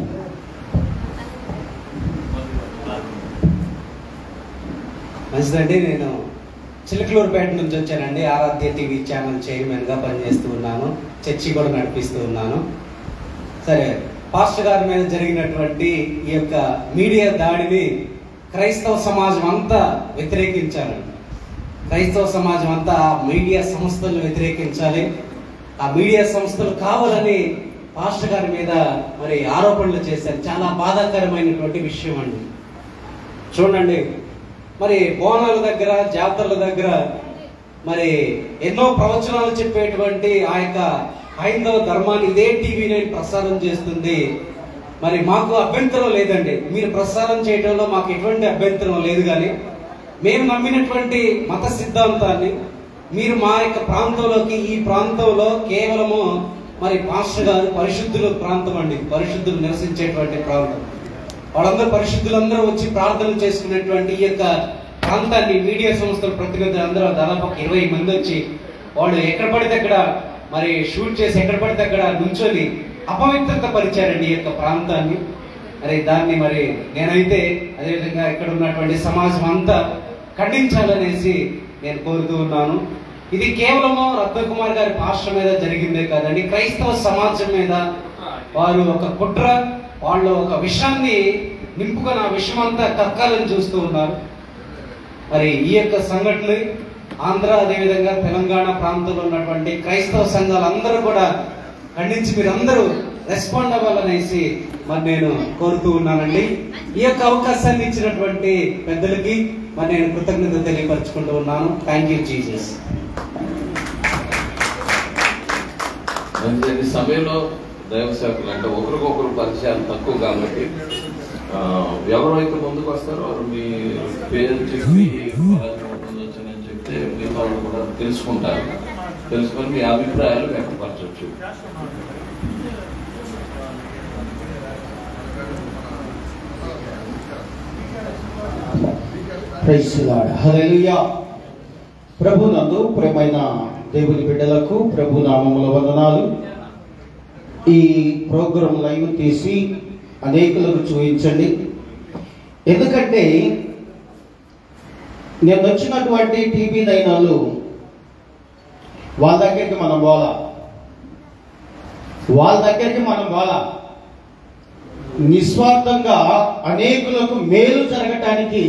మంచిదండి నేను చిలకలూరుపేట నుంచి వచ్చానండి ఆరాధ్య టీవీ ఛానల్ చైర్మన్గా పనిచేస్తూ ఉన్నాను చర్చి కూడా నడిపిస్తూ ఉన్నాను సరే పాస్టర్ గారి మీద జరిగినటువంటి ఈ యొక్క మీడియా దాడిని క్రైస్తవ సమాజం అంతా వ్యతిరేకించాలండి క్రైస్తవ సమాజం అంతా ఆ మీడియా సంస్థలను వ్యతిరేకించాలి ఆ మీడియా సంస్థలు కావాలని పాస్టర్ గారి మీద మరి ఆరోపణలు చేశారు చాలా బాధాకరమైనటువంటి విషయం అండి చూడండి మరి బోనాల దగ్గర జాతరల దగ్గర మరి ఎన్నో ప్రవచనాలు చెప్పేటువంటి ఆ యొక్క హైందవ ధర్మాన్ని ఇదే టీవీ నైన్ ప్రసారం చేస్తుంది మరి మాకు అభ్యంతరం లేదండి మీరు ప్రసారం చేయడంలో మాకు ఎటువంటి అభ్యంతరం లేదు కానీ మేము నమ్మినటువంటి మత సిద్ధాంతాన్ని మీరు మా యొక్క ప్రాంతంలోకి ఈ ప్రాంతంలో కేవలము మరి పాస్టర్ గారు పరిశుద్ధుల ప్రాంతం అండి పరిశుద్ధులు నివసించేటువంటి ప్రాంతం వాళ్ళందరూ పరిశుద్ధులందరూ వచ్చి ప్రార్థనలు చేసుకునేటువంటి ఈ యొక్క ప్రాంతాన్ని మీడియా సంస్థల ప్రతినిధులు అందరూ దాదాపు ఒక ఇరవై మంది వచ్చి వాళ్ళు ఎక్కడ పడితే అక్కడ మరి షూట్ చేసి ఎక్కడ పడితే అక్కడ నుంచొని అపవిత్రత పరిచారండి ఈ యొక్క ప్రాంతాన్ని మరి దాన్ని మరి నేనైతే అదేవిధంగా ఇక్కడ ఉన్నటువంటి సమాజం అంతా ఖండించాలనేసి నేను కోరుతూ ఉన్నాను ఇది కేవలము రత్నకుమార్ గారి పాస్టర్ మీద జరిగిందే కాదండి క్రైస్తవ సమాజం మీద వారు ఒక కుట్ర వాళ్ళు ఒక విషాన్ని నింపుకొని ఆ విషమంతా కక్కాలని చూస్తూ ఉన్నారు మరి ఈ యొక్క సంఘటన ఆంధ్ర అదేవిధంగా తెలంగాణ ప్రాంతంలో ఉన్నటువంటి క్రైస్తవ సంఘాలు అందరూ కూడా ఖండించి మీరందరూ రెస్పాండ్ అవ్వాలనేసి మరి నేను కోరుతూ ఉన్నానండి ఈ యొక్క అవకాశాన్ని ఇచ్చినటువంటి పెద్దలకి మరి నేను కృతజ్ఞత తెలియపరచుకుంటూ ఉన్నాను థ్యాంక్ యూ జీసస్ మరి ఈ సమయంలో దైవ సేవకులు అంటే ఒకరికొకరు పరిచయాలు తక్కువ కాబట్టి ఆ, ఎవరైతే ముందుకు వస్తారో వారు మీ పేరు చెప్పి ఫలానా ముందు వచ్చానని చెప్తే మిగతా వాళ్ళు కూడా తెలుసుకుంటారు తెలుసుకొని మీ అభిప్రాయాలు వ్యక్తపరచవచ్చు ప్రైస్ లార్డ్ హల్లెలూయా ప్రభు నందు ప్రేమైన దేవుని బిడ్డలకు ప్రభు నామముల వందనాలు ఈ ప్రోగ్రాం లైవ్ తీసి అనేకులకు చూపించండి ఎందుకంటే నేను వచ్చినటువంటి టీవీ నైనాలు వాళ్ళ దగ్గరికి మనం పోలా వాళ్ళ దగ్గరికి మనం పోలా నిస్వార్థంగా అనేకులకు మేలు జరగటానికి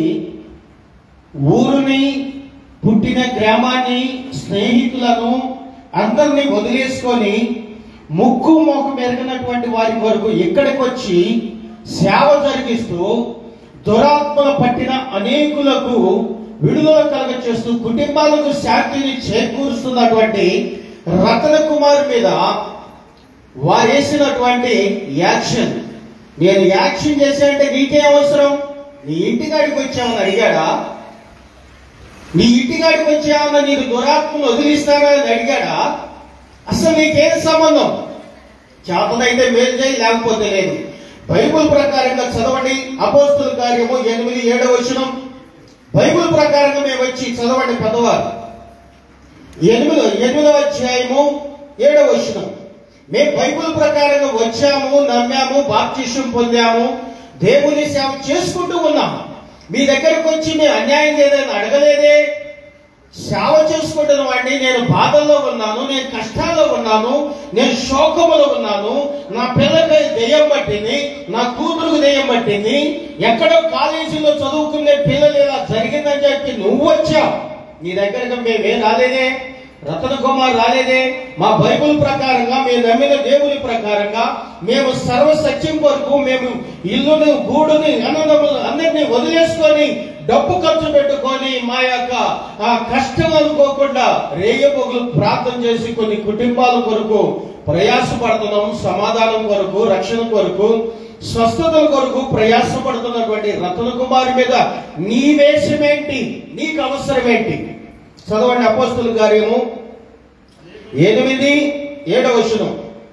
ఊరుని పుట్టిన గ్రామాన్ని స్నేహితులను అందరినీ వదిలేసుకొని ముక్కు మోకు మెరిగినటువంటి వారి వరకు ఇక్కడికి వచ్చి సేవ జరిగిస్తూ దురాత్మల పట్టిన అనేకులకు విడుదల కలగ చేస్తూ కుటుంబాలకు శాంతిని చేకూరుస్తున్నటువంటి రతన కుమార్ మీద వారేసినటువంటి యాక్షన్ నేను యాక్షన్ చేశానంటే నీకే అవసరం నీ ఇంటికాడికి వచ్చామని అడిగాడా నీ ఇంటికాడికి వచ్చామన్నా నీకు దురాత్మను వదిలిస్తారా అని అడిగాడా అసలు నీకేం సంబంధం చేతనైతే మేలు చేయి లేకపోతే లేదు బైబుల్ ప్రకారంగా చదవండి అపోస్తుల కార్యము ఎనిమిది ఏడవ వచనం బైబుల్ ప్రకారంగా మేము వచ్చి చదవండి పెద్దవారు ఎనిమిదో ఎనిమిదవ అధ్యాయము ఏడవ వచనం మేము బైబుల్ ప్రకారంగా వచ్చాము నమ్మాము బాప్తిష్యం పొందాము దేవుని సేవ చేసుకుంటూ ఉన్నాం మీ దగ్గరకు వచ్చి మేము అన్యాయం చేయలేదని అడగలేదే సేవ చేసుకుంటున్న వాడిని నేను బాధల్లో ఉన్నాను నేను కష్టాల్లో ఉన్నాను నేను శోకములో ఉన్నాను నా పిల్లకి దెయ్యం పట్టింది నా కూతురుకు దెయ్యం పట్టింది ఎక్కడో కాలేజీలో చదువుకునే పిల్లలు ఇలా జరిగిందని చెప్పి నువ్వు వచ్చావు నీ దగ్గరకు మేమే రాలేదే రతన కుమార్ రాలేదే మా బైబుల్ ప్రకారంగా మేము నమ్మిన దేవుని ప్రకారంగా మేము సర్వ సత్యం కొరకు మేము ఇల్లుని గూడుని అన్నదమ్ములు అందరినీ వదిలేసుకొని డబ్బు ఖర్చు పెట్టుకొని మా యొక్క ఆ కష్టం అనుకోకుండా రేయబొగులు ప్రార్థన చేసి కొన్ని కుటుంబాల కొరకు ప్రయాసపడుతున్నాం సమాధానం కొరకు రక్షణ కొరకు స్వస్థతల కొరకు ప్రయాసపడుతున్నటువంటి రతన కుమారి మీద నీ వేషమేంటి నీకు అవసరమేంటి చదవండి అపోస్తుల కార్యము ఎనిమిది ఏడవ వచనం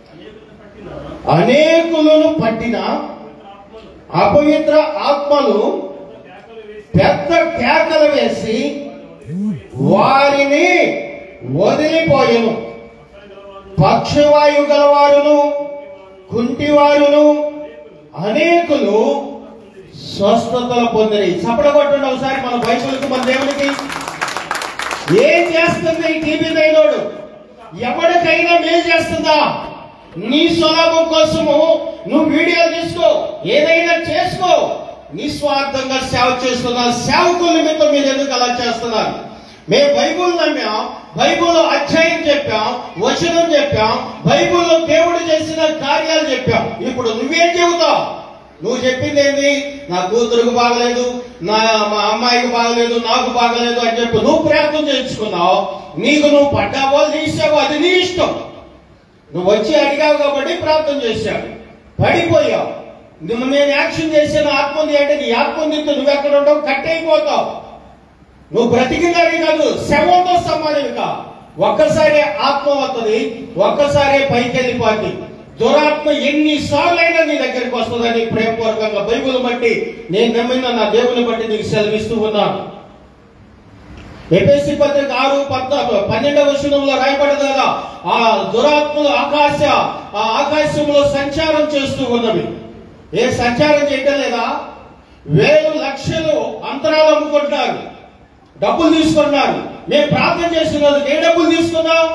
అనేకులను పట్టిన అపవిత్ర ఆత్మలు పెద్ద కేకలు వేసి వారిని వదిలిపోయెను పక్షవాయు గలవారును కుంటివారును అనేకులు స్వస్థతలు పొందిరి చప్పడగొట్టండి ఒకసారి మన బైబుల్కి మన దేవునికి ఏం చేస్తుంది ఈ టీవీ దైనోడు ఎవరికైనా మేలు చేస్తుందా నీ స్వలాభం కోసము నువ్వు వీడియోలు తీసుకో ఏదైనా చేసుకో నిస్వార్థంగా సేవ చేస్తున్నారు సేవకుల నిమిత్తం మీరు ఎందుకు అలా చేస్తున్నారు మేము బైబుల్ నమ్మాం బైబుల్ అధ్యాయం చెప్పాం వచనం చెప్పాం బైబుల్లో దేవుడు చేసిన కార్యాలు చెప్పాం ఇప్పుడు నువ్వేం చెబుతావు నువ్వు చెప్పింది ఏంది నా కూతురుకు బాగలేదు నా మా అమ్మాయికి బాగలేదు నాకు బాగలేదు అని చెప్పి నువ్వు ప్రయత్నం చేయించుకున్నావు నీకు నువ్వు పడ్డావో తీసావో అది నీ ఇష్టం నువ్వు వచ్చి అడిగావు కాబట్టి ప్రార్థన చేశావు పడిపోయావు నువ్వు నేను యాక్షన్ చేసిన ఆత్మని అంటే నీ ఆత్మనితో నువ్వు ఎక్కడ ఉండవు కట్టయిపోతావు నువ్వు బ్రతికినది కాదు శవంతో సమానం కా ఒక్కసారి ఆత్మ వస్తుంది ఒక్కసారి పైకి వెళ్ళిపోద్ది దురాత్మ ఎన్నిసార్లైనా నీ దగ్గరికి వస్తుందని ప్రేమపూర్వకంగా బైబుల్ బట్టి నేను నమ్మిన నా దేవుని బట్టి నీకు సెలవిస్తూ ఉన్నాను ఎపిఎస్సి పత్రిక ఆరు పద్నాలుగు పన్నెండవ వచనంలో రాయబడదు కదా ఆ దురాత్మలు ఆకాశ ఆ ఆకాశంలో సంచారం చేస్తూ ఉన్నవి ఏ సంచారం చేయటం లేదా వేలు లక్షలు అంతరాలు అమ్ముకుంటారు డబ్బులు తీసుకున్నారు మేము ప్రార్థన చేస్తున్నందుకు ఏ డబ్బులు తీసుకున్నాం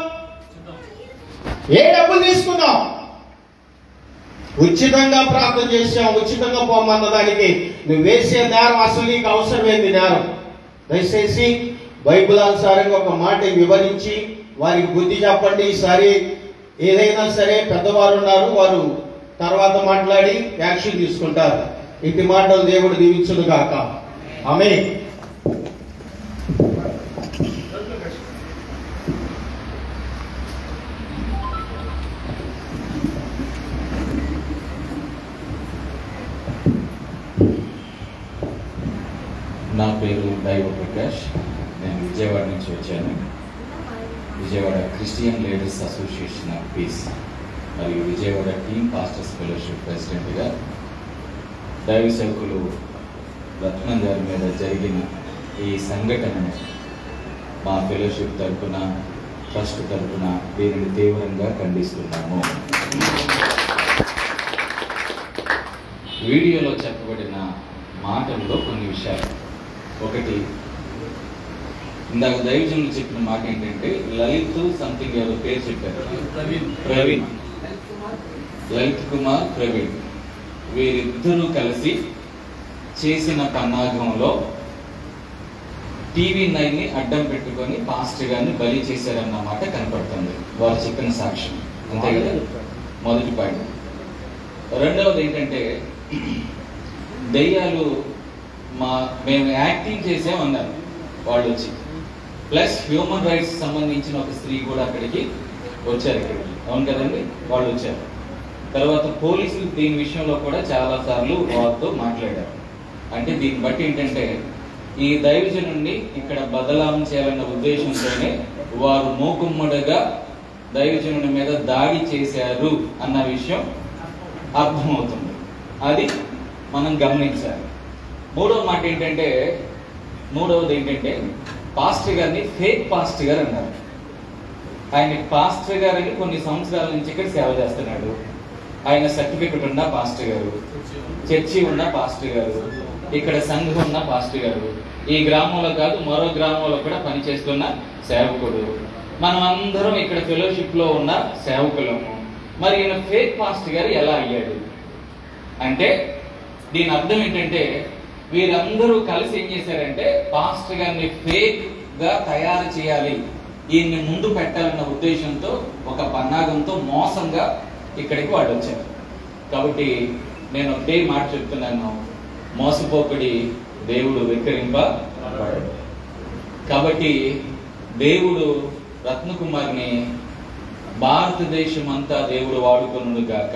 ఏ డబ్బులు తీసుకున్నాం ఉచితంగా ప్రార్థన చేసాం ఉచితంగా పోమన్న దానికి నువ్వు వేసే నేరం అసలు నీకు అవసరమైంది నేరం దయచేసి బైబిల్ అనుసారంగా ఒక మాట వివరించి వారికి బుద్ధి చెప్పండి ఈసారి ఏదైనా సరే పెద్దవారు ఉన్నారు వారు తర్వాత మాట్లాడి యాక్షన్ తీసుకుంటారు ఇటు మాటలు దేవుడు దీవించును గాక ఆమె నా పేరు దైవ ప్రకాష్ నేను విజయవాడ నుంచి వచ్చాను Vijayawada Christian leaders association of peace మరియు విజయవాడ టీమ్ పాస్టర్స్ ఫెలోషిప్ ప్రెసిడెంట్గా దైవ సేవకులు రత్నం గారి మీద జరిగిన ఈ సంఘటనను మా ఫెలోషిప్ తరపున ట్రస్ట్ తరపున దీనిని తీవ్రంగా ఖండిస్తున్నాము వీడియోలో చెప్పబడిన మాటల్లో కొన్ని విషయాలు ఒకటి ఇందాక దైవజనులు చెప్పిన మాట ఏంటంటే లలిత్ సంథింగ్ ఎవరో పేరు చెప్పారు ప్రవీణ్ లలిత్ కుమార్ ప్రవీణ్ వీరిద్దరూ కలిసి చేసిన పన్నాగంలో టీవీ నైన్ ని అడ్డం పెట్టుకొని పాస్టర్ గారిని బలి చేశారన్న మాట కనపడుతుంది వారు చెప్పిన సాక్ష్యం అంతే కదా మొదటి పాయింట్ రెండవది ఏంటంటే దెయ్యాలు మా మేము యాక్టింగ్ చేసామన్నారు వాళ్ళు వచ్చి ప్లస్ హ్యూమన్ రైట్స్ సంబంధించిన ఒక స్త్రీ కూడా అక్కడికి వచ్చారు ఇక్కడికి అవును కదండి వాళ్ళు వచ్చారు తర్వాత పోలీసులు దీని విషయంలో కూడా చాలా సార్లు వారితో మాట్లాడారు అంటే దీన్ని బట్టి ఏంటంటే ఈ దైవజనుడిని ఇక్కడ బదలాం చేయాలన్న ఉద్దేశంతోనే వారు మూకుమ్మడిగా దైవజనుడి మీద దాడి చేశారు అన్న విషయం అర్థమవుతుంది అది మనం గమనించాలి మూడవ మాట ఏంటంటే మూడవది ఏంటంటే పాస్టర్ గారిని ఫేక్ పాస్టర్ గారు అన్నారు ఆయన పాస్టర్ గారిని కొన్ని సంవత్సరాల నుంచి ఇక్కడ సేవ చేస్తున్నాడు ఆయన సర్టిఫికెట్ ఉన్న పాస్టర్ గారు చర్చి ఉన్న పాస్టర్ గారు ఇక్కడ సంఘం ఉన్న పాస్టర్ గారు ఈ గ్రామంలో కాదు మరో గ్రామంలో కూడా పనిచేస్తున్న సేవకుడు మనం అందరం ఇక్కడ ఫెలోషిప్ లో ఉన్న సేవకులము మరి ఈయన ఫేక్ పాస్టర్ గారు ఎలా అయ్యాడు అంటే దీని అర్థం ఏంటంటే వీరందరూ కలిసి ఏం చేశారంటే పాస్టర్ గారిని ఫేక్ గా తయారు చేయాలి ఈయన్ని ముందు పెట్టాలన్న ఉద్దేశంతో ఒక పన్నాగంతో మోసంగా ఇక్కడికి వాళ్ళు వచ్చారు కాబట్టి నేను ఒకటే మాట చెప్తున్నాను మోసపోకడి దేవుడు వెక్కరింప కాబట్టి దేవుడు రత్నకుమార్ని భారతదేశం అంతా దేవుడు వాడుకొనుడు గాక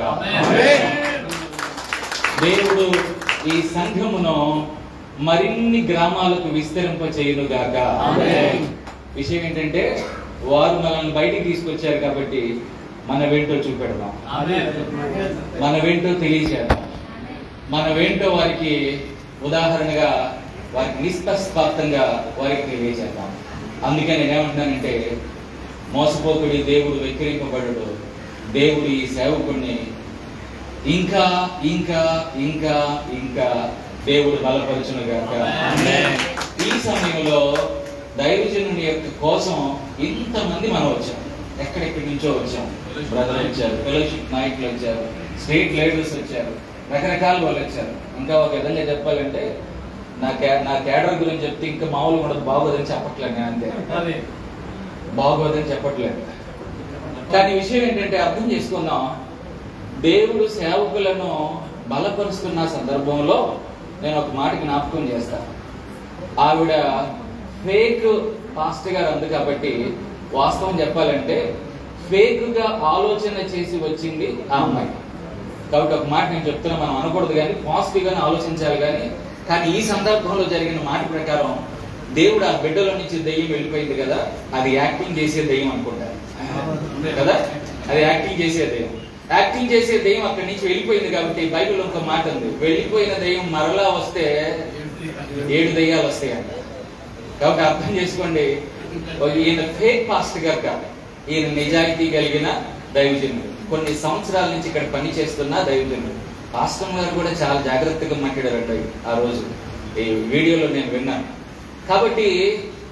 దేవుడు ఈ సంఘమును మరిన్ని గ్రామాలకు విస్తరింప చేయును గాక విషయం ఏంటంటే వారు మనల్ని బయటికి తీసుకొచ్చారు కాబట్టి మన వెంటో చూపెడదాం మన వెంటో తెలియచేద్దాం మన వెంటో వారికి ఉదాహరణగా వారికి నిష్పక్షపాతంగా వారికి తెలియచేద్దాం అందుకే నేనేమంటున్నానంటే మోసపోకుడి దేవుడు వెక్కిరింపబడడు దేవుడు ఈ సేవకుడిని ఇంకా ఇంకా ఇంకా ఇంకా దేవుడు బలపరచును గాక ఈ సమయంలో దైవజనుని యొక్క కోసం ఇంతమంది మనం వచ్చాం ఎక్కడెక్కడి నుంచో వచ్చాం బ్రదర్ వచ్చారు ఫెలోషిప్ నాయకులు వచ్చారు స్టేట్ లీడర్స్ వచ్చారు రకరకాల వాళ్ళు వచ్చారు ఇంకా ఒక విధంగా చెప్పాలంటే నా క్యా నా క్యాడర్ గురించి చెప్తే ఇంకా మామూలుగా ఉండదు బాగోదని చెప్పట్లేదు నేను అంతే బాగోదని చెప్పట్లేదు కానీ విషయం ఏంటంటే అర్థం చేసుకుందాం దేవుడు సేవకులను బలపరుస్తున్న సందర్భంలో నేను ఒక మాట జ్ఞాపకం చేస్తాను ఆవిడ ఫేక్ పాస్టర్ గారు అందు కాబట్టి వాస్తవం చెప్పాలంటే ఫేక్ గా ఆలోచన చేసి వచ్చింది ఆ అమ్మాయి కాబట్టి ఒక మాట నేను చెప్తున్నా మనం అనకూడదు కానీ పాజిటివ్ గానే ఆలోచించాలి కానీ కానీ ఈ సందర్భంలో జరిగిన మాట ప్రకారం దేవుడు ఆ బిడ్డలో నుంచి దెయ్యం వెళ్ళిపోయింది కదా అది యాక్టింగ్ చేసే దెయ్యం అనుకుంటారు కదా అది యాక్టింగ్ చేసే దెయ్యం యాక్టింగ్ చేసే దెయ్యం అక్కడి నుంచి వెళ్ళిపోయింది కాబట్టి బైబిల్ ఒక మాట ఉంది వెళ్ళిపోయిన దెయ్యం మరలా వస్తే ఏడు దెయ్యాలు వస్తాయి అంట కాబట్టి అర్థం చేసుకోండి ఈయన ఫేక్ పాస్ట్ గారు కాదు ఈయన నిజాయితీ కలిగిన దైవజనుడు కొన్ని సంవత్సరాల నుంచి ఇక్కడ పని చేస్తున్న దైవజనుడు పాస్టమ్ గారు కూడా చాలా జాగ్రత్తగా మాట్లాడారంట ఆ రోజు ఈ వీడియోలో నేను విన్నాను కాబట్టి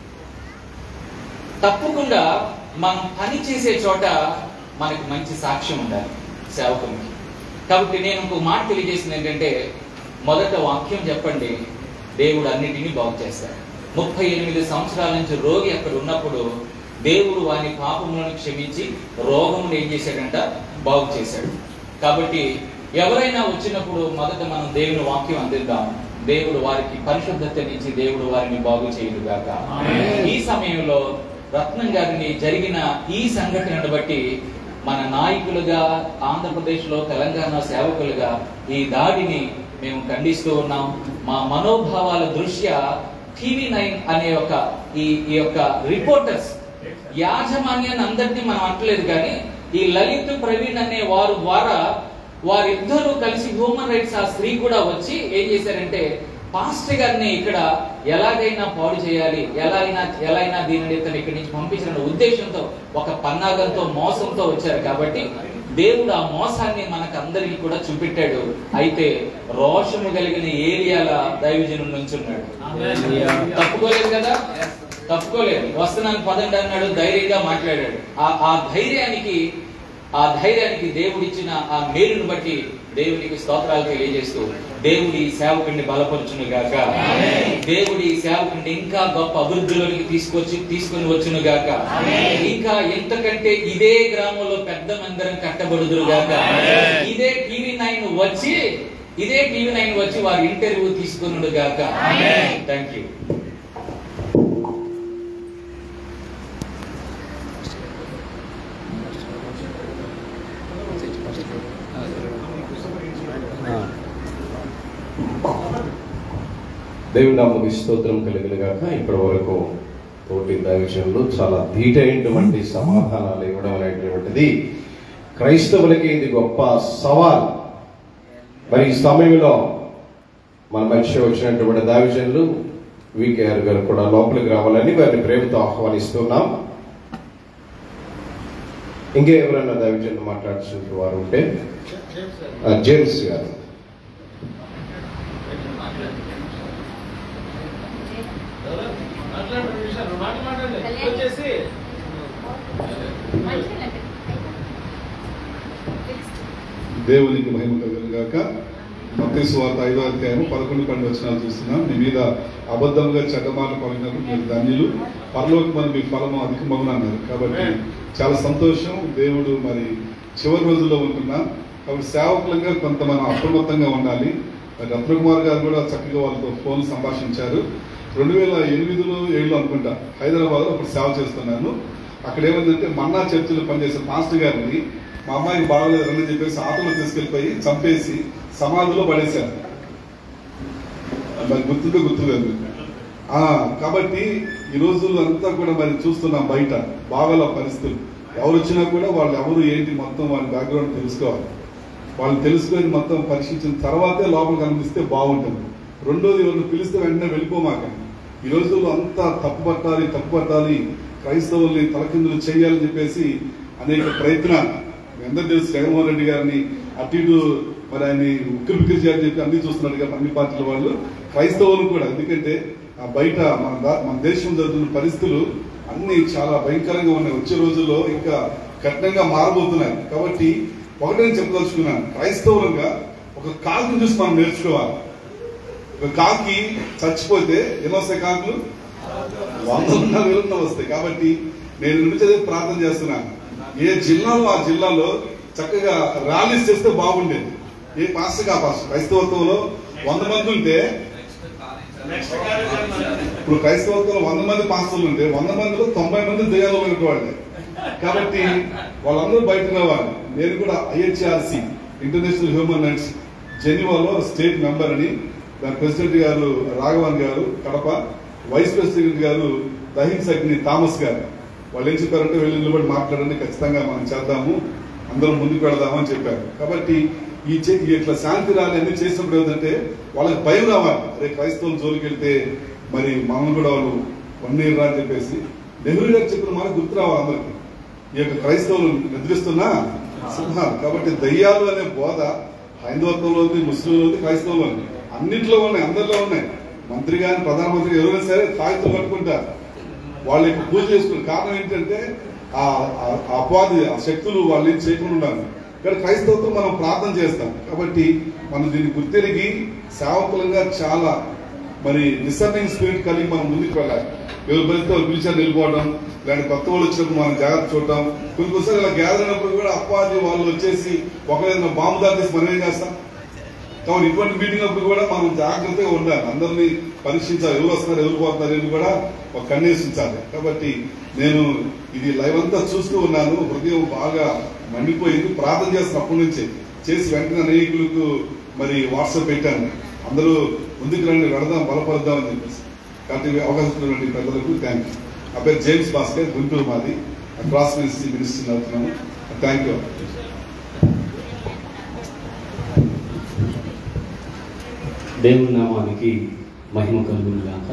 తప్పకుండా మనం పని చేసే చోట మనకి మంచి సాక్ష్యం ఉండాలి సేవకునికి కాబట్టి నేను ఇంకొక మాట తెలియజేసింది ఏంటంటే మొదట వాక్యం చెప్పండి దేవుడు అన్నిటినీ బాగు చేస్తాడు ముప్పై ఎనిమిది సంవత్సరాల నుంచి రోగి అక్కడ ఉన్నప్పుడు దేవుడు వాని పాపములను క్షమించి రోగమును ఏం చేశాడంట బాగు చేశాడు కాబట్టి ఎవరైనా వచ్చినప్పుడు మొదట మనం దేవుని వాక్యం అందిద్దాం దేవుడు వారికి పరిశుద్ధతనిచ్చి దేవుడు వారిని బాగు చేయుడుగాక ఈ సమయంలో రత్నం గారిని జరిగిన ఈ సంఘటనను బట్టి మన నాయకులుగా ఆంధ్రప్రదేశ్లో తెలంగాణ సేవకులుగా ఈ దాడిని మేము ఖండిస్తూ ఉన్నాం మా మనోభావాల దృష్ట్యా టీవీ నైన్ అనే ఒక ఈ ఈ యొక్క రిపోర్టర్స్ యాజమాన్యాన్ని అందరినీ మనం అంటలేదు కానీ ఈ లలిత్ ప్రవీణ్ అనే వారు ద్వారా వారిద్దరూ కలిసి హ్యూమన్ రైట్స్ ఆ స్త్రీ కూడా వచ్చి ఏం చేశారంటే పాస్టర్ గారిని ఇక్కడ ఎలాగైనా పాడు చేయాలి ఎలా అయినా ఎలా అయినా దీనిని ఇతను ఇక్కడి నుంచి పంపించిన ఉద్దేశంతో ఒక పన్నాగంతో మోసంతో వచ్చారు కాబట్టి దేవుడు ఆ మోసాన్ని మనకు అందరికీ కూడా చూపెట్టాడు అయితే రోషము కలిగిన ఏరియాల దైవజను నుంచున్నాడు తప్పుకోలేదు కదా తప్పుకోలేదు వస్తున్నాను పదండి అన్నాడు ధైర్యంగా మాట్లాడాడు ఆ ఆ ధైర్యానికి ఆ ధైర్యానికి దేవుడిచ్చిన ఆ మేలును బట్టి దేవునికి స్తోత్రాలు తెలియజేస్తూ దేవుడి సేవకుడిని బలపరచును గాక దేవుడి సేవకుడిని ఇంకా గొప్ప అభివృద్ధిలోనికి తీసుకొచ్చి తీసుకుని వచ్చును గాక ఇంకా ఎంతకంటే ఇదే గ్రామంలో పెద్ద మందిరం కట్టబడుదురు గాక ఇదే టీవీ నైన్ వచ్చి ఇదే టీవీ నైన్ వచ్చి వారి ఇంటర్వ్యూ తీసుకునుడు గాక థ్యాంక్ యూ దేవుని నామకు స్తోత్రం కలిగిన గాక ఇప్పటి వరకు తోటి దైవజనులు చాలా ధీటైనటువంటి సమాధానాలు ఇవ్వడం అనేటువంటిది క్రైస్తవులకి ఇది గొప్ప సవాల్ మరి ఈ సమయంలో మన మనిషి వచ్చినటువంటి దావిజనులు వికేఆర్ గారు కూడా లోపలికి రావాలని వారిని ప్రేమతో ఆహ్వానిస్తున్నాం ఇంకే ఎవరైనా దావిజనులు మాట్లాడుతున్న వారు ఉంటే ఆ, జేమ్స్ గారు దేవునికి మహిమ కలుగును గాక మత్తయి సువార్త ఐదో అధ్యాయం పదకొండు పన్నెండు వచనాలు చూస్తున్నాం మీ మీద అబద్ధంగా చెడ్డమాట పడినప్పుడు మీరు ధన్యులు పరలోకమని మీ ఫలము అధికమగును అన్నారు కాబట్టి చాలా సంతోషం దేవుడు మరి చివరి రోజుల్లో ఉంటున్నాం కాబట్టి సేవకులంగా కొంత మనం అప్రమత్తంగా ఉండాలి మరి రత్నకుమార్ గారు కూడా చక్కగా వాళ్ళతో ఫోన్ సంభాషించారు రెండు వేల ఎనిమిదిలో ఏళ్ళు అనుకుంటా హైదరాబాద్లో అప్పుడు సేవ చేస్తున్నాను అక్కడ ఏమైందంటే మన్నా చర్చిలో పనిచేసే పాస్టర్ గారిని మా అమ్మాయికి బాగలేదు అని చెప్పేసి ఆటోలో తీసుకెళ్ళిపోయి చంపేసి సమాధిలో పడేశారు మరి గుర్తుంటే గుర్తులేదు ఆ, కాబట్టి ఈ రోజుల్లో అంతా కూడా మరి చూస్తున్నాం బయట బాగాల పరిస్థితులు ఎవరు వచ్చినా కూడా వాళ్ళు ఎవరు ఏంటి మొత్తం వాళ్ళ బ్యాక్గ్రౌండ్ తెలుసుకోవాలి వాళ్ళు తెలుసుకొని మొత్తం పరీక్షించిన తర్వాతే లోపల కనిపిస్తే బాగుంటుంది రెండోది ఎవరిని పిలిస్తే వెంటనే వెళ్ళిపోమాకండి ఈ రోజుల్లో అంతా తప్పు పట్టాలి తప్పు పట్టాలి క్రైస్తవుల్ని తలకిందులు చేయాలని చెప్పేసి అనేక ప్రయత్నాలు మీ అందరూ తెలుసు జగన్మోహన్ రెడ్డి గారిని అటు ఇటు మరి ఆయన్ని ఉక్కిరి బిక్కిరి చేయాలని చెప్పి అన్ని చూస్తున్నారు కదా అన్ని పార్టీల వాళ్ళు క్రైస్తవులు కూడా ఎందుకంటే ఆ బయట మన దా- మన దేశం జరుగుతున్న పరిస్థితులు అన్ని చాలా భయంకరంగా ఉన్నాయి వచ్చే రోజుల్లో ఇంకా కఠినంగా మారబోతున్నాయి కాబట్టి ఒకటే నేను చెప్పదలుచుకున్నాను క్రైస్తవులంగా ఒక కాకుని చూసి మనం నేర్చుకోవాలి ఒక కాకి చచ్చిపోతే ఎన్ని వస్తాయి కాకులు వందలున్న వేలున్న వస్తాయి కాబట్టి నేను నుంచి అదే ప్రార్థన చేస్తున్నాను ఏ జిల్లాలో ఆ జిల్లాలో చక్కగా ర్యాలీస్ చేస్తే బాగుండేది ఏ పాస్టర్ కా పాస్టర్ క్రైస్తవత్వంలో వంద మంది ఉంటే ఇప్పుడు క్రైస్తవత్వంలో వంద మంది పాస్టర్లు ఉంటే వంద మందిలో తొంభై మంది దయ్యాలు వాళ్ళే కాబట్టి వాళ్ళందరూ బయట రావాలి నేను కూడా ఐహెచ్ఆర్సి ఇంటర్నేషనల్ హ్యూమన్ రైట్స్ జెనీవాలో స్టేట్ మెంబర్ అని దాని ప్రెసిడెంట్ గారు రాఘవన్ గారు కడప వైస్ ప్రెసిడెంట్ గారు దహిన్ సగ్ని థామస్ గారు వాళ్ళు ఏం చెప్పారంటే వెళ్ళి నిలబడి మాట్లాడండి ఖచ్చితంగా మనం చేద్దాము అందరం ముందుకు వెళదాము అని చెప్పారు కాబట్టి ఈ చే- ఈ ఇట్లా శాంతి ర్యాలీ అన్ని చేసినప్పుడు ఏంటంటే వాళ్ళకి భయం రావాలి అరే క్రైస్తవులు జోలికి వెళ్తే మరి మనం కూడా వాళ్ళు వన్ ఇయర్ రా అని చెప్పేసి నెహ్రూ గారు చెప్పిన మాట గుర్తు రావాలి అందరికి ఈ యొక్క క్రైస్తవులు నిద్రిస్తున్నా సింహాలు కాబట్టి దయ్యాలు అనే బోధ హైందవత్వంలో ఉంది ముస్లింలో ఉంది క్రైస్తవులో ఉంది అన్నింటిలో ఉన్నాయి అందరిలో ఉన్నాయి మంత్రి గాని ప్రధానమంత్రి ఎవరైనా సరే తాయితులు పట్టుకుంటారు వాళ్ళ యొక్క పూజ చేసుకునే కారణం ఏంటంటే ఆ ఆ- ఆ అపవాది ఆ శక్తులు వాళ్ళు ఏం చేయకుండా ఉండాలి కానీ క్రైస్తవత్వం మనం ప్రార్థన చేస్తాం కాబట్టి మనం దీన్ని గుర్తెరిగి సేవకులంగా చాలా మరి డిసర్నింగ్ స్పిరిట్ కలిగి మనం ముందుకు వెళ్ళాలి ఎవరు పిలిస్తే వాళ్ళు పిలిచారు వెళ్ళిపోవడం లేదంటే కొత్త వాళ్ళు వచ్చినప్పుడు మనం జాగ్రత్త చూడటం కొన్ని కొన్నిసార్లు ఇలా గ్యాదర్ అయినప్పుడు కూడా అప్పాది వాళ్ళు వచ్చేసి ఒకవేళ బాంబు దాటేసి మనం ఏం చేస్తాం కాబట్టి ఇటువంటి మీటింగ్ అప్పుడు కూడా మనం జాగ్రత్తగా ఉండాలి అందరినీ పరీక్షించాలి ఎవరు వస్తున్నారు ఎవరు పోతున్నారు అని కూడా ఒక కన్నేసి ఉంచాలి కాబట్టి నేను ఇది లైవ్ అంతా చూస్తూ ఉన్నాను హృదయం బాగా మండిపోయింది ప్రార్థన చేస్తున్నప్పటి నుంచే చేసి వెంటనే అనేకులకు మరి వాట్సాప్ పెట్టాను అందరూ ముందుకు రండి వెళదాం బలపడదాం అని చెప్పేసి కాబట్టి ఈ అవకాశం ఇచ్చినటువంటి పెద్దలకు థ్యాంక్ యూ నా పేరు జేమ్స్ భాస్కర్ గుంటూరు మాది క్రాస్ మినిస్ట్రీ మినిస్ట్రీ అవుతున్నాను థ్యాంక్ యూ దేవుని నామానికి మహిమ కలుగును గాక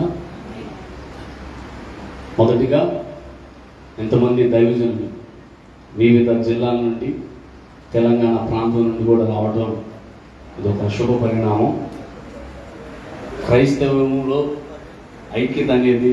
మొదటిగా ఎంతమంది దైవజనులు వివిధ జిల్లాల నుండి తెలంగాణ ప్రాంతం నుండి కూడా రావడం ఇది ఒక శుభ పరిణామం క్రైస్తవంలో ఐక్యత అనేది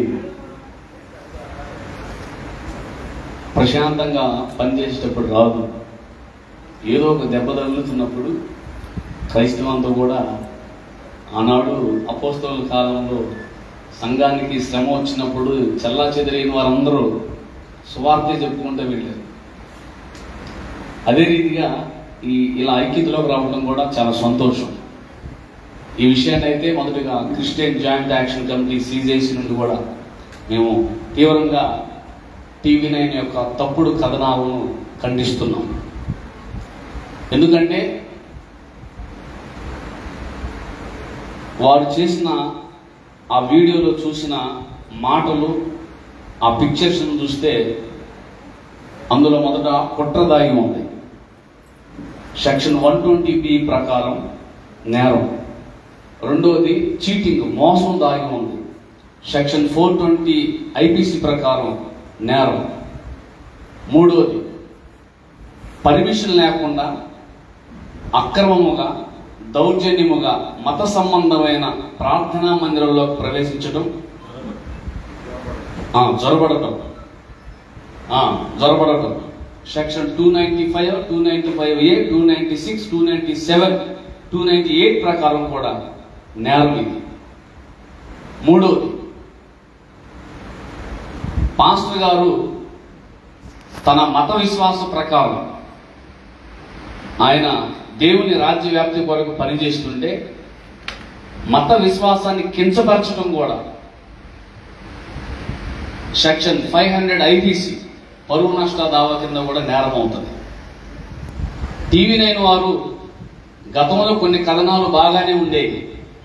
ప్రశాంతంగా పనిచేసేటప్పుడు రాదు ఏదో ఒక దెబ్బ తగులుతున్నప్పుడు క్రైస్తవంతో కూడా ఆనాడు అపోస్తల కాలంలో సంఘానికి శ్రమ వచ్చినప్పుడు చల్లా చెదిరిన వారందరూ సువార్తే చెప్పుకుంటూ వెళ్ళారు అదే రీతిగా ఈ ఇలా ఐక్యతలోకి రావడం కూడా చాలా సంతోషం ఈ విషయాన్ని అయితే మొదటగా Christian joint action committee CJC నుండి కూడా మేము తీవ్రంగా టీవీ నైన్ యొక్క తప్పుడు కథనాలను ఖండిస్తున్నాం ఎందుకంటే వారు చేసిన ఆ వీడియోలో చూసిన మాటలు ఆ పిక్చర్స్ను చూస్తే అందులో మొదట కుట్ర దాగి ఉంది సెక్షన్ వన్ ట్వంటీ బి ప్రకారం నేరం రెండవది చీటింగ్ మోసం దాగి ఉంది సెక్షన్ ఫోర్ ట్వంటీ ఐపీసీ ప్రకారం నేరం మూడవది పర్మిషన్ లేకుండా అక్రమముగా దౌర్జన్యముగా మత సంబంధమైన ప్రార్థనా మందిరంలో ప్రవేశించడం ఆ, జొరబడటం ఆ, జొరబడటం section two ninety five two ninety five A two ninety six two ninety seven two ninety eight ప్రకారం కూడా నేరం ఇది మూడవది పాస్టర్ గారు తన మత విశ్వాస ప్రకారం ఆయన దేవుని రాజ్య వ్యాప్తి కొరకు పనిచేస్తుంటే మత విశ్వాసాన్ని కించపరచడం కూడా సెక్షన్ ఫైవ్ హండ్రెడ్ ఐపీసీ పరువు నష్ట దావా కింద కూడా నేరం అవుతుంది టీవీ నైన్ వారు గతంలో కొన్ని కథనాలు బాగానే ఉండేవి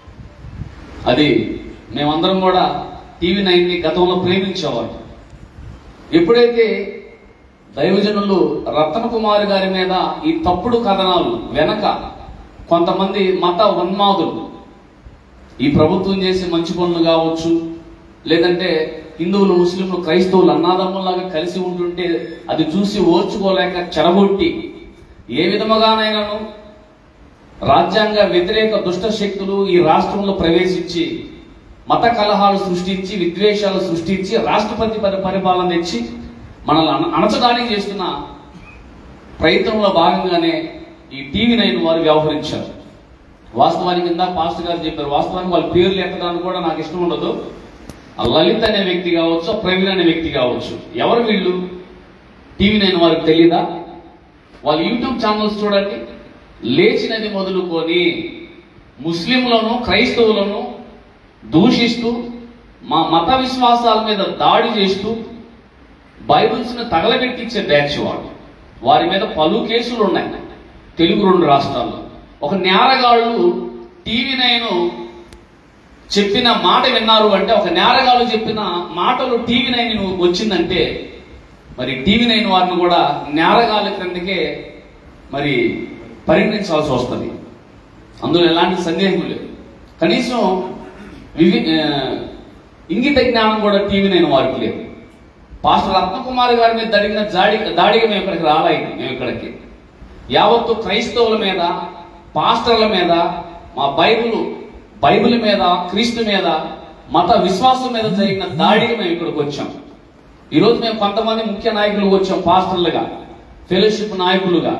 అది మేమందరం కూడా టీవీ నైన్ని గతంలో ప్రేమించేవారు ఎప్పుడైతే దైవజనులు రత్న కుమార్ గారి మీద ఈ తప్పుడు కథనాలు వెనక కొంతమంది మత ఉన్మాదులు ఈ ప్రభుత్వం చేసే మంచి పనులు కావచ్చు లేదంటే హిందువులు ముస్లింలు క్రైస్తవులు అన్నాదమ్ములాగా కలిసి ఉంటుంటే అది చూసి ఓర్చుకోలేక చెరగొట్టి ఏ విధముగానైనాను రాజ్యాంగ వ్యతిరేక దుష్ట శక్తులు ఈ రాష్ట్రంలో ప్రవేశించి మత కలహాలు సృష్టించి విద్వేషాలు సృష్టించి రాష్ట్రపతి పరి పరిపాలన తెచ్చి మనల్ని అణ అణచడానికి చేస్తున్న ప్రయత్నంలో భాగంగానే ఈ టీవీ నైన్ వారు వ్యవహరించారు వాస్తవానికి కింద పాస్టర్ గారు చెప్పారు వాస్తవానికి వాళ్ళ పేర్లు ఎత్తడానికి కూడా నాకు ఇష్టం ఉండదు ఆ లలిత్ అనే వ్యక్తి కావచ్చు ఆ ప్రవీణ్ అనే వ్యక్తి కావచ్చు ఎవరు వీళ్ళు టీవీ నైన్ వారికి తెలీదా వాళ్ళ యూట్యూబ్ ఛానల్స్ చూడండి లేచినది మొదలుకొని ముస్లింలను క్రైస్తవులను దూషిస్తూ మా మత విశ్వాసాల మీద దాడి చేస్తూ బైబిల్స్ని తగలబెట్టించే బ్యాచ్ వాడు వారి మీద పలు కేసులు ఉన్నాయి తెలుగు రెండు రాష్ట్రాల్లో ఒక నేరగాళ్ళు టీవీ నైన్ చెప్పిన మాట విన్నారు అంటే ఒక నేరగాళ్ళు చెప్పిన మాటలు టీవీ నైన్ వచ్చిందంటే మరి టీవీ నైన్ వారిని కూడా నేరగాళ్ళ క్రిందకే మరి పరిగణించాల్సి వస్తుంది అందులో ఎలాంటి సందేహం లేదు కనీసం వివి ఆ, ఇంగిత జ్ఞానం కూడా టీవీ నైన్ వారికి లేదు పాస్టర్ రత్నకుమార్ గారి మీద జరిగిన జాడి దాడిగా మేము ఇక్కడికి రాలేదు మేము ఇక్కడికి యావత్తు క్రైస్తవుల మీద పాస్టర్ల మీద మా బైబిల్ బైబిల్ మీద క్రీస్తు మీద మత విశ్వాసం మీద జరిగిన దాడికి మేము ఇక్కడికి వచ్చాం ఈరోజు మేము కొంతమంది ముఖ్య నాయకులు వచ్చాం పాస్టర్లుగా ఫెలోషిప్ నాయకులుగా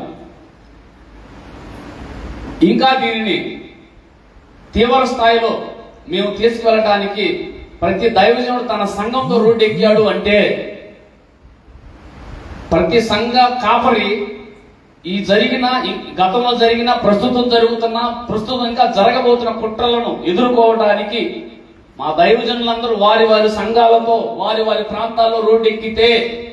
ఇంకా దీనిని తీవ్ర స్థాయిలో మేము తీసుకువెళ్ళటానికి ప్రతి దైవజనుడు తన సంఘంతో రోడ్డు ఎక్కాడు అంటే ప్రతి సంఘ కాపరి ఈ జరిగిన ఈ గతంలో జరిగిన ప్రస్తుతం జరుగుతున్న ప్రస్తుతం ఇంకా జరగబోతున్న కుట్రలను ఎదుర్కోవడానికి మా దైవజనులందరూ వారి వారి సంఘాలతో వారి వారి ప్రాంతాల్లో రోడ్డు ఎక్కితే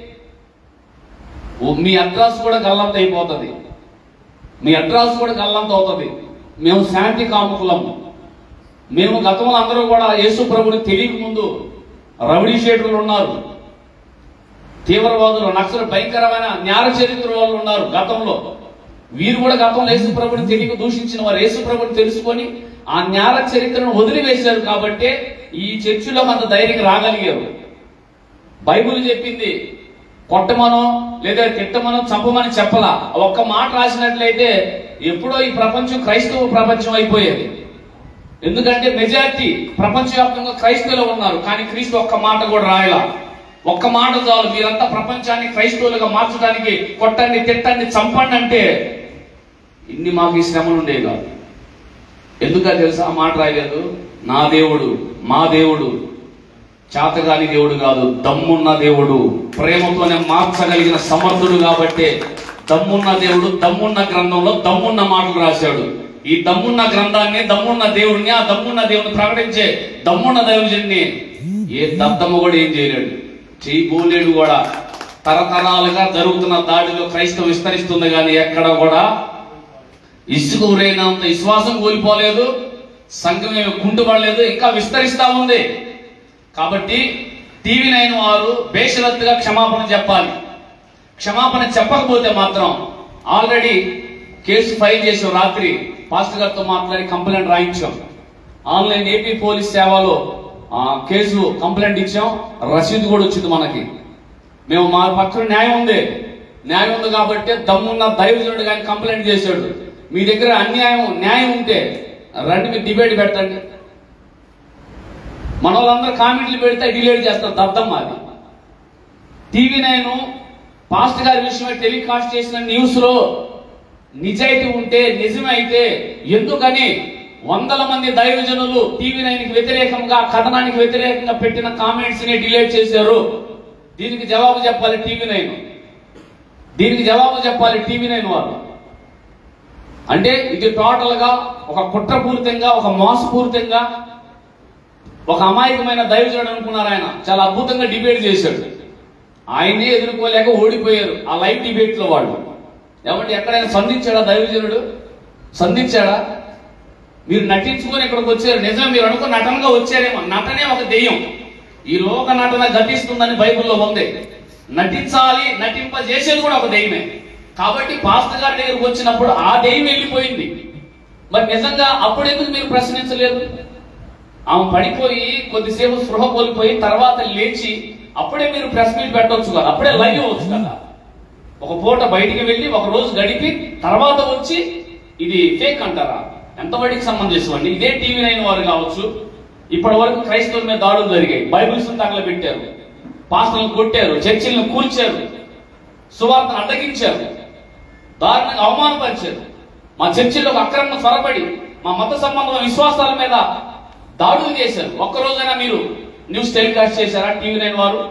ఓ మీ అడ్రస్ కూడా గల్లంత అయిపోతుంది మీ అడ్రస్ కూడా గల్లంత అవుతుంది మేము శాంతి కాముకులం మేము గతంలో అందరూ కూడా యేసు ప్రభుని తెలియక ముందు రౌడీ షేటర్లు ఉన్నారు తీవ్రవాదులు నక్సలు భయంకరమైన న్యార చరిత్ర వాళ్ళు ఉన్నారు గతంలో వీరు కూడా గతంలో యేసు ప్రభుని తెలియక దూషించిన వారు యేసు ప్రభుని తెలుసుకొని ఆ న్యార చరిత్రను వదిలివేశారు కాబట్టి ఈ చర్చిలో అంత ధైర్యంగా రాగలిగారు బైబిల్ చెప్పింది కొట్టమనో లేదా తిట్టమనో చంపమని చెప్పలా ఒక్క మాట రాసినట్లయితే ఎప్పుడో ఈ ప్రపంచం క్రైస్తవ ప్రపంచం అయిపోయేది ఎందుకంటే మెజారిటీ ప్రపంచవ్యాప్తంగా క్రైస్తవులు ఉన్నారు కానీ క్రీస్తు ఒక్క మాట కూడా రాయలా ఒక్క మాట చాలు మీరంతా ప్రపంచాన్ని క్రైస్తవులుగా మార్చడానికి కొట్టండి తిట్టండి చంపండి అంటే ఇన్ని మాకు ఈ శ్రమలు ఉండేవి కాదు ఎందుకో తెలుసా ఆ మాట రాయలేదు నా దేవుడు మా దేవుడు చాతగాని దేవుడు కాదు దమ్మున్న దేవుడు ప్రేమతోనే మార్చగలిగిన సమర్థుడు కాబట్టి దమ్మున్న దేవుడు దమ్మున్న గ్రంథంలో దమ్మున్న మాటలు రాశాడు ఈ దమ్మున్న గ్రంథాన్ని దమ్మున్న దేవుడిని ఆ దమ్మున్న దేవుడిని ప్రకటించే దమ్మున్న దేవుడిని ఏ దద్దమ్మ కూడా ఏం చేయలేడు చేయబోలేడు కూడా తరతరాలుగా జరుగుతున్న దాడిలో క్రైస్తవం విస్తరిస్తుంది కానీ ఎక్కడ కూడా ఇసుక ఊరైనంత విశ్వాసం కోల్పోలేదు సంఘం ఏమి కుంటుపడలేదు ఇంకా విస్తరిస్తా ఉంది కాబట్టి టీవీ నైన్ వారు బేషరత్తుగా క్షమాపణ చెప్పాలి క్షమాపణ చెప్పకపోతే మాత్రం ఆల్రెడీ కేసు ఫైల్ చేసాం రాత్రి పాస్టర్ గారితో మాట్లాడి కంప్లైంట్ రాయించాం ఆన్లైన్ ఏపీ పోలీస్ సేవలో ఆ, కేసు కంప్లైంట్ ఇచ్చాం రసీదు కూడా వచ్చింది మనకి మేము మా పక్కన న్యాయం ఉంది న్యాయం ఉంది కాబట్టి దమ్మున్న దైవజనుడు కానీ కంప్లైంట్ చేశాడు మీ దగ్గర అన్యాయం న్యాయం ఉంటే రండి మీరు డిబేట్ పెట్టండి మన వాళ్ళందరూ కామెంట్లు పెడితే డిలేట్ చేస్తారు దద్దమ్మ అది టీవీ నైన్ పాస్ట్ గారి విషయమై టెలికాస్ట్ చేసిన న్యూస్ లో నిజాయితీ ఉంటే నిజమైతే ఎందుకని వందల మంది దైవజనులు టీవీ నైన్ కి వ్యతిరేకంగా కథనానికి వ్యతిరేకంగా పెట్టిన కామెంట్స్ ని డిలేట్ చేశారు దీనికి జవాబు చెప్పాలి టీవీ నైన్ దీనికి జవాబు చెప్పాలి టీవీ నైన్ వారు అంటే ఇది టోటల్ గా ఒక కుట్రపూరితంగా ఒక మోసపూరితంగా ఒక అమాయకమైన దైవజనుడు అనుకున్నారు ఆయన చాలా అద్భుతంగా డిబేట్ చేశాడు ఆయనే ఎదుర్కోలేక ఓడిపోయారు ఆ లైవ్ డిబేట్ లో వాళ్ళు ఏమంటే ఎక్కడైనా సంధించాడా దైవజనుడు సంధించాడా మీరు నటించుకొని ఇక్కడికి వచ్చారు నిజం మీరు అనుకున్న నటనగా వచ్చారేమో నటనే ఒక దెయ్యం ఈ లోక నటన గతిస్తుందని బైబిల్లో ఉంది నటించాలి నటింపజేసేది కూడా ఒక దెయ్యమే కాబట్టి పాస్టర్ గారి దగ్గరకు వచ్చినప్పుడు ఆ దెయ్యం వెళ్ళిపోయింది మరి నిజంగా అప్పుడు ఎందుకు మీరు ప్రశ్నించలేదు ఆమె పడిపోయి కొద్దిసేపు స్పృహ కోల్పోయి తర్వాత లేచి అప్పుడే మీరు ప్రెస్ మీట్ పెట్టవచ్చు కదా అప్పుడే లైవ్ అవ్వచ్చు కదా ఒక పూట బయటికి వెళ్ళి ఒక రోజు గడిపి తర్వాత వచ్చి ఇది ఫేక్ అంటారా ఎంతవరకు సంబంధించండి ఇదే టీవీ నైన్ వారు కావచ్చు ఇప్పటి వరకు క్రైస్తవుల మీద దాడులు జరిగాయి బైబిల్స్ తగల పెట్టారు పాస్టర్లను కొట్టారు చర్చిలను కూల్చారు సువార్తను అడ్డగించారు దారుణంగా అవమానపరిచారు మా చర్చిలకు అక్రమ త్వరపడి మా మత సంబంధమైన విశ్వాసాల మీద దాడులు చేశారు ఒక్కరోజైనా మీరు న్యూస్ టెలికాస్ట్ చేశారా టీవీ నైన్ వారు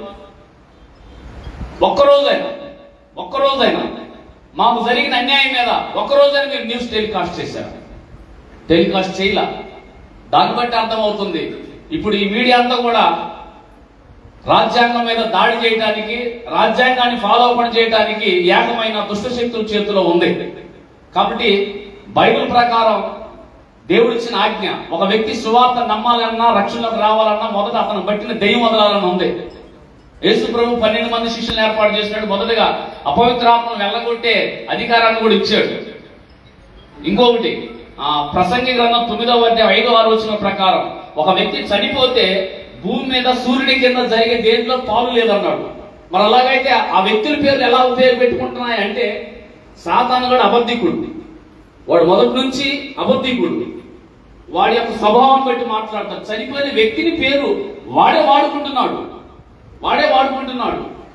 ఒక్కరోజైనా ఒక్కరోజైనా మాకు జరిగిన అన్యాయం మీద ఒక్కరోజైనా మీరు న్యూస్ టెలికాస్ట్ చేశారు టెలికాస్ట్ చేయలా దాన్ని బట్టి అర్థమవుతుంది ఇప్పుడు ఈ మీడియా అంతా కూడా రాజ్యాంగం మీద దాడి చేయడానికి రాజ్యాంగాన్ని ఫాలో అవ్వడం చేయడానికి ఏకమైన దుష్ట శక్తుల చేతిలో ఉంది కాబట్టి బైబిల్ ప్రకారం దేవుడిచ్చిన ఆజ్ఞ ఒక వ్యక్తి సువార్త నమ్మాలన్నా రక్షణలోకి రావాలన్నా మొదట అతను బట్టిన దెయ్యం వదలాలని ఉంది యేసు ప్రభు పన్నెండు మంది శిష్యులను ఏర్పాటు చేసినాడు మొదటగా అపవిత్రాత్మను వెళ్ళగొట్టే అధికారాన్ని కూడా ఇచ్చాడు ఇంకొకటి ఆ ప్రసంగి గ్రంథం తొమ్మిదవ అధ్యాయం ఐదో ఆరు వచ్చిన ప్రకారం ఒక వ్యక్తి చనిపోతే భూమి మీద సూర్యుడి కింద జరిగే దేంట్లో పాలు లేదన్నాడు మరి అలాగైతే ఆ వ్యక్తుల పేర్లు ఎలా ఉపయోగపెట్టుకుంటున్నాయి అంటే సాతాను కూడా అబద్ధికుడు వాడు మొదటి నుంచి అబద్ధికుడు వాడి యొక్క స్వభావం బట్టి మాట్లాడతాడు చనిపోయిన వ్యక్తిని పేరు వాడే వాడుకుంటున్నాడు వాడే వాడుకుంటున్నాడు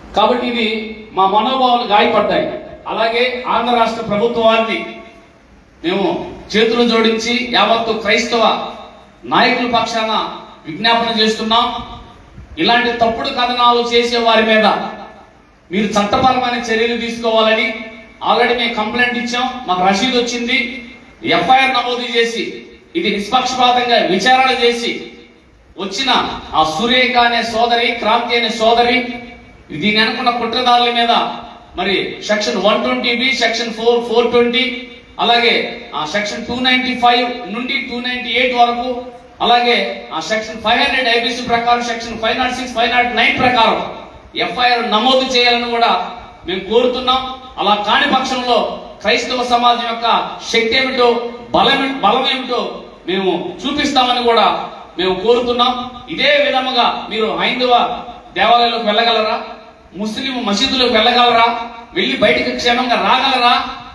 కాబట్టి ఇది మా మనోభావాలు గాయపడ్డాయి అలాగే ఆంధ్ర రాష్ట్ర ప్రభుత్వాన్ని మేము చేతులు జోడించి యావత్తు క్రైస్తవ నాయకుల పక్షాన విజ్ఞాపన చేస్తున్నాం ఇలాంటి తప్పుడు కథనాలు చేసే వారి మీద మీరు చట్టపరమైన చర్యలు తీసుకోవాలని ఆల్రెడీ మేము కంప్లైంట్ ఇచ్చాం మాకు రసీదు వచ్చింది ఎఫ్ఐఆర్ నమోదు చేసి ఇది నిష్పక్షపాతంగా విచారణ చేసి వచ్చిన ఆ సురేఖ అనే సోదరి క్రాంతి అనే సోదరి దీని అనుకున్న కుట్రదారుల మీద మరి section one twenty B section four four twenty అలాగే ఆ సెక్షన్ టూ నైన్టీ ఫైవ్ నుండి టూ నైన్టీ ఎయిట్ వరకు అలాగే ఆ సెక్షన్ ఫైవ్ హండ్రెడ్ ఐబీసీ ప్రకారం section five not six five not nine ప్రకారం ఎఫ్ఐఆర్ నమోదు చేయాలని కూడా మేము కోరుతున్నాం అలా కాని పక్షంలో క్రైస్తవ సమాజం యొక్క శక్తి ఏమిటో బలం బలం ఏమిటో మేము చూపిస్తామని కూడా మేము కోరుతున్నాం ఇదే విధముగా మీరు హైందవ దేవాలయాలకు వెళ్ళగలరా ముస్లిం మసీదులకు వెళ్ళగలరా వెళ్ళి బయటికి క్షేమంగా రాగలరా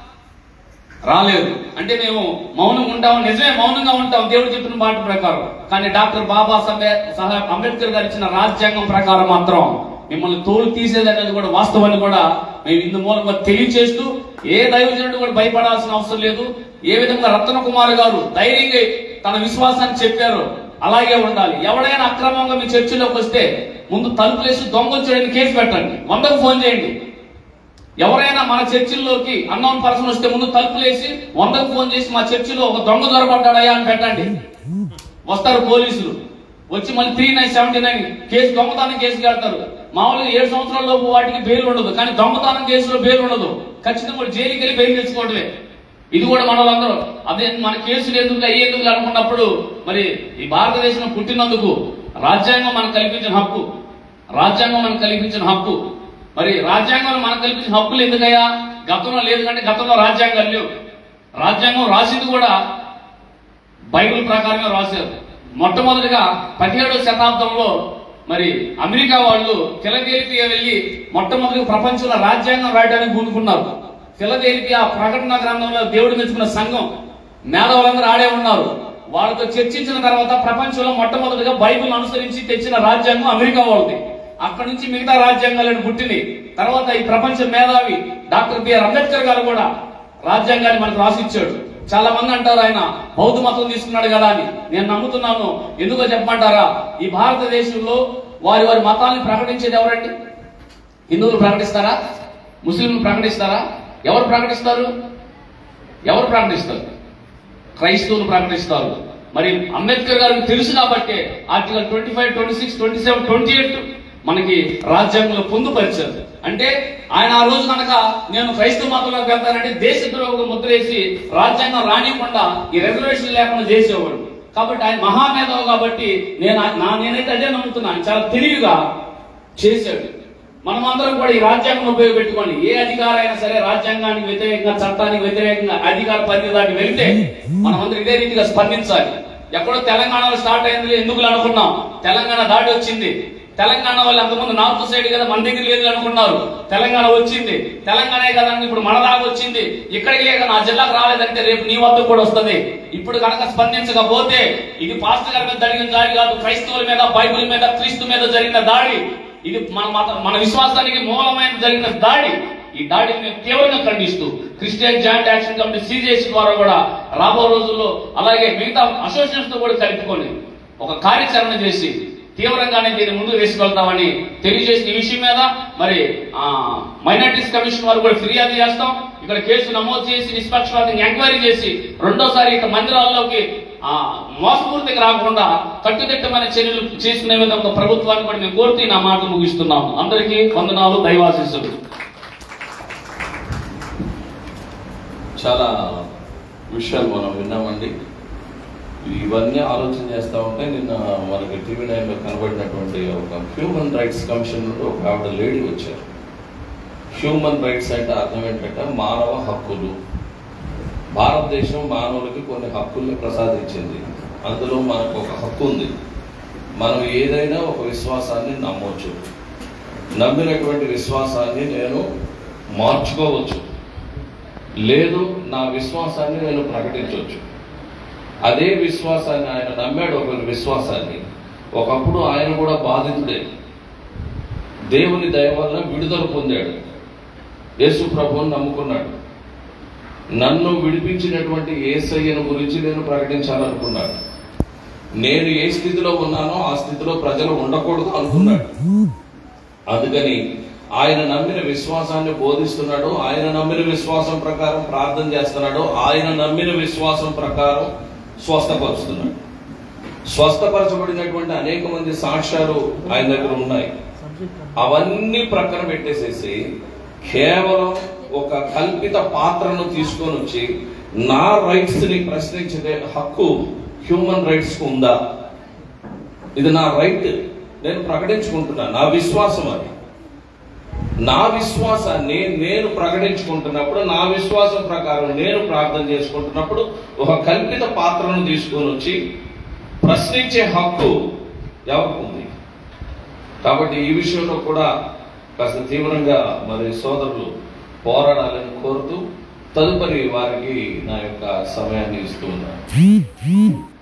రాలేదు అంటే మేము మౌనం ఉంటాం నిజమే మౌనంగా ఉంటాం దేవుడు చెప్పిన మాట ప్రకారం కానీ డాక్టర్ బాబా సాహెబ్ అంబేద్కర్ గారు ఇచ్చిన రాజ్యాంగం ప్రకారం మాత్రం మిమ్మల్ని తోలు తీసేదనేది కూడా వాస్తవాన్ని కూడా మేము ఇందు మూలంగా తెలియచేస్తూ ఏ దైవజనుడు కూడా భయపడాల్సిన అవసరం లేదు ఏ విధంగా రత్న కుమార్ గారు ధైర్యంగా తన విశ్వాసాన్ని చెప్పారో అలాగే ఉండాలి ఎవడైనా అక్రమంగా మీ చర్చిలోకి వస్తే ముందు తలుపులేసి దొంగ వచ్చాడని కేసు పెట్టండి వందకు ఫోన్ చేయండి ఎవరైనా మన చర్చిల్లోకి అన్నోన్ పర్సన్ వస్తే ముందు తలుపులేసి వందకు ఫోన్ చేసి మా చర్చిలో ఒక దొంగ దొరబడ్డాడయ్యా అని పెట్టండి వస్తారు పోలీసులు వచ్చి మళ్ళీ three nine seventy nine case దొంగతనం కేసు కడతారు మామూలుగా ఏడు సంవత్సరాల లోపు వాటికి బెయిల్ ఉండదు కానీ దొంగతనం కేసులో బెయిల్ ఉండదు ఖచ్చితంగా కూడా జైలుకి వెళ్ళి బెయిల్ తెచ్చుకోవడమే ఇది కూడా మన వాళ్ళందరూ అదే మన కేసులు ఎందుకు అయ్యి ఎందుకు అనుకున్నప్పుడు మరి ఈ భారతదేశంలో పుట్టినందుకు రాజ్యాంగం మనకు కల్పించిన హక్కు రాజ్యాంగం మనకు కల్పించిన హక్కు మరి రాజ్యాంగంలో మనకు కల్పించిన హక్కులు ఎందుకయ్యా గతంలో లేదు కంటే గతంలో రాజ్యాంగాలు లేవు రాజ్యాంగం రాసింది కూడా బైబిల్ ప్రకారమే రాశారు మొట్టమొదటిగా పదిహేడవ శతాబ్దంలో మరి అమెరికా వాళ్ళు ఫిలదేల్ఫియా వెళ్ళి మొట్టమొదటి ప్రపంచంలో రాజ్యాంగం రాయడానికి పూనుకున్నారు ఫిలదేల్ఫియా ప్రకటన గ్రంథంలో దేవుడు మెచ్చుకున్న సంఘం మేధావులందరూ ఆడే ఉన్నారు వాళ్ళతో చర్చించిన తర్వాత ప్రపంచంలో మొట్టమొదటిగా బైబిల్ అనుసరించి తెచ్చిన రాజ్యాంగం అమెరికా వాళ్ళది అక్కడి నుంచి మిగతా రాజ్యాంగాలను పుట్టింది తర్వాత ఈ ప్రపంచ మేధావి డాక్టర్ బిఆర్ అంబేద్కర్ గారు కూడా రాజ్యాంగాన్ని మనకు రాసిచ్చాడు చాలా మంది అంటారు ఆయన బౌద్ధ మతం తీసుకున్నాడు కదా అని నేను నమ్ముతున్నాను ఎందుకో చెప్పమంటారా ఈ భారతదేశంలో వారి వారి మతాలను ప్రకటించేది ఎవరండి హిందువులు ప్రకటిస్తారా ముస్లింలు ప్రకటిస్తారా ఎవరు ప్రకటిస్తారు ఎవరు ప్రకటిస్తారు క్రైస్తవులు ప్రకటిస్తారు మరి అంబేద్కర్ గారికి తెలుసు కాబట్టి article twenty five twenty six twenty seven twenty eight మనకి రాజ్యాంగంలో పొందుపరిచారు అంటే ఆయన ఆ రోజు కనుక నేను క్రైస్తవ మతంలోకి వెళ్తానంటే దేశద్రోహ ముద్ర వేసి రాజ్యాంగం రానివ్వకుండా ఈ రిజర్వేషన్ లేకుండా చేసేవాడు కాబట్టి ఆయన మహామేధావు కాబట్టి నేను నా నేనైతే అదే నమ్ముతున్నాను ఆయన చాలా తెలివిగా చేశాడు మనమందరం కూడా ఈ రాజ్యాంగం ఉపయోగపెట్టుకొని ఏ అధికారం అయినా సరే రాజ్యాంగానికి వ్యతిరేకంగా చట్టానికి వ్యతిరేకంగా అధికార పరిధి దాటి వెళ్తే మనమందరం ఇదే రీతిగా స్పందించాలి ఎక్కడో తెలంగాణలో స్టార్ట్ అయింది ఎందుకు అనుకున్నాం తెలంగాణ దాటి వచ్చింది తెలంగాణ వాళ్ళు అంతకుముందు నార్త్ సైడ్ కదా మన దగ్గర లేదు అనుకున్నారు తెలంగాణ వచ్చింది తెలంగాణ కదా అని ఇప్పుడు మన దాకా వచ్చింది ఇక్కడికి లేక నా జిల్లాకు రాలేదంటే రేపు నీ వద్దకు కూడా వస్తుంది ఇప్పుడు కనుక స్పందించకపోతే ఇది పాస్టర్ గారి మీద జరిగిన దాడి కాదు క్రైస్తవుల మీద బైబిల్ మీద క్రీస్తు మీద జరిగిన దాడి ఇది మన మత మన విశ్వాసానికి మూలమైన జరిగిన దాడి ఈ దాడిని మేము తీవ్రంగా ఖండిస్తూ Christian joint action committee CJC ద్వారా కూడా రాబో రోజుల్లో అలాగే మిగతా అసోసియేషన్స్ తో కూడా కలుపుకొని ఒక కార్యాచరణ చేసి తీవ్రంగానే దీన్ని ముందుకు తీసుకెళ్తామని తెలియజేసిన ఈ విషయం మీద మరి మైనార్టీస్ కమిషన్ వారు కూడా ఫిర్యాదు చేస్తాం ఇక్కడ కేసు నమోదు చేసి నిష్పక్షపాతంగా ఎంక్వైరీ చేసి రెండోసారి ఇక మందిరాల్లోకి ఆ మోసపూర్తికి రాకుండా కట్టుదిట్టమైన చర్యలు చేసుకునే విధంగా ప్రభుత్వాన్ని కూడా మేము కోరుతూ నా మాట ముగిస్తున్నాము అందరికీ వందనాలు దైవాశీస్సులు చాలా విషయాలు మనం విన్నామండి ఇవన్నీ ఆలోచన చేస్తూ ఉంటే నిన్న మనకి టీవీ నైన్లో కనబడినటువంటి ఒక హ్యూమన్ రైట్స్ కమిషన్ నుండి ఒక ఆవిడ లేడీ వచ్చారు హ్యూమన్ రైట్స్ అంటే అర్థం ఏంటంటే మానవ హక్కులు భారతదేశం మానవులకి కొన్ని హక్కుల్ని ప్రసాదించింది అందులో మనకు ఒక హక్కు ఉంది మనం ఏదైనా ఒక విశ్వాసాన్ని నమ్మవచ్చు నమ్మినటువంటి విశ్వాసాన్ని నేను మార్చుకోవచ్చు లేదు నా విశ్వాసాన్ని నేను ప్రకటించవచ్చు అదే విశ్వాసాన్ని ఆయన నమ్మాడు ఒక విశ్వాసాన్ని ఒకప్పుడు ఆయన కూడా బాధితుడే దేవుని దయ వలన విడుదల పొందాడు యేసు ప్రభువుని నమ్ముకున్నాడు నన్ను విడిపించినటువంటి ఏసయ్యను గురించి నేను ప్రకటించాలనుకున్నాడు నేను ఏ స్థితిలో ఉన్నానో ఆ స్థితిలో ప్రజలు ఉండకూడదు అనుకున్నాడు అందుకని ఆయన నమ్మిన విశ్వాసాన్ని బోధిస్తున్నాడు ఆయన నమ్మిన విశ్వాసం ప్రకారం ప్రార్థన చేస్తున్నాడు ఆయన నమ్మిన విశ్వాసం ప్రకారం స్వస్థపరుస్తున్నాడు స్వస్థపరచబడినటువంటి అనేక మంది సాక్ష్యాలు ఆయన దగ్గర ఉన్నాయి అవన్నీ ప్రక్కన పెట్టేసేసి కేవలం ఒక కల్పిత పాత్రను తీసుకొని వచ్చి నా రైట్స్ ని ప్రశ్నించే హక్కు హ్యూమన్ రైట్స్ కు ఉందా ఇది నా రైట్ నేను ప్రకటించుకుంటున్నా నా విశ్వాసం అది నా విశ్వాసాన్ని నేను ప్రకటించుకుంటున్నప్పుడు నా విశ్వాసం ప్రకారం నేను ప్రార్థన చేసుకుంటున్నప్పుడు ఒక కల్పిత పాత్రను తీసుకొని వచ్చి ప్రశ్నించే హక్కు ఎవరికి ఉంది కాబట్టి ఈ విషయంలో కూడా కాస్త తీవ్రంగా మరి సోదరులు పోరాడాలని కోరుతూ తదుపరి వారికి నా యొక్క సమయాన్ని ఇస్తూ ఉన్నాను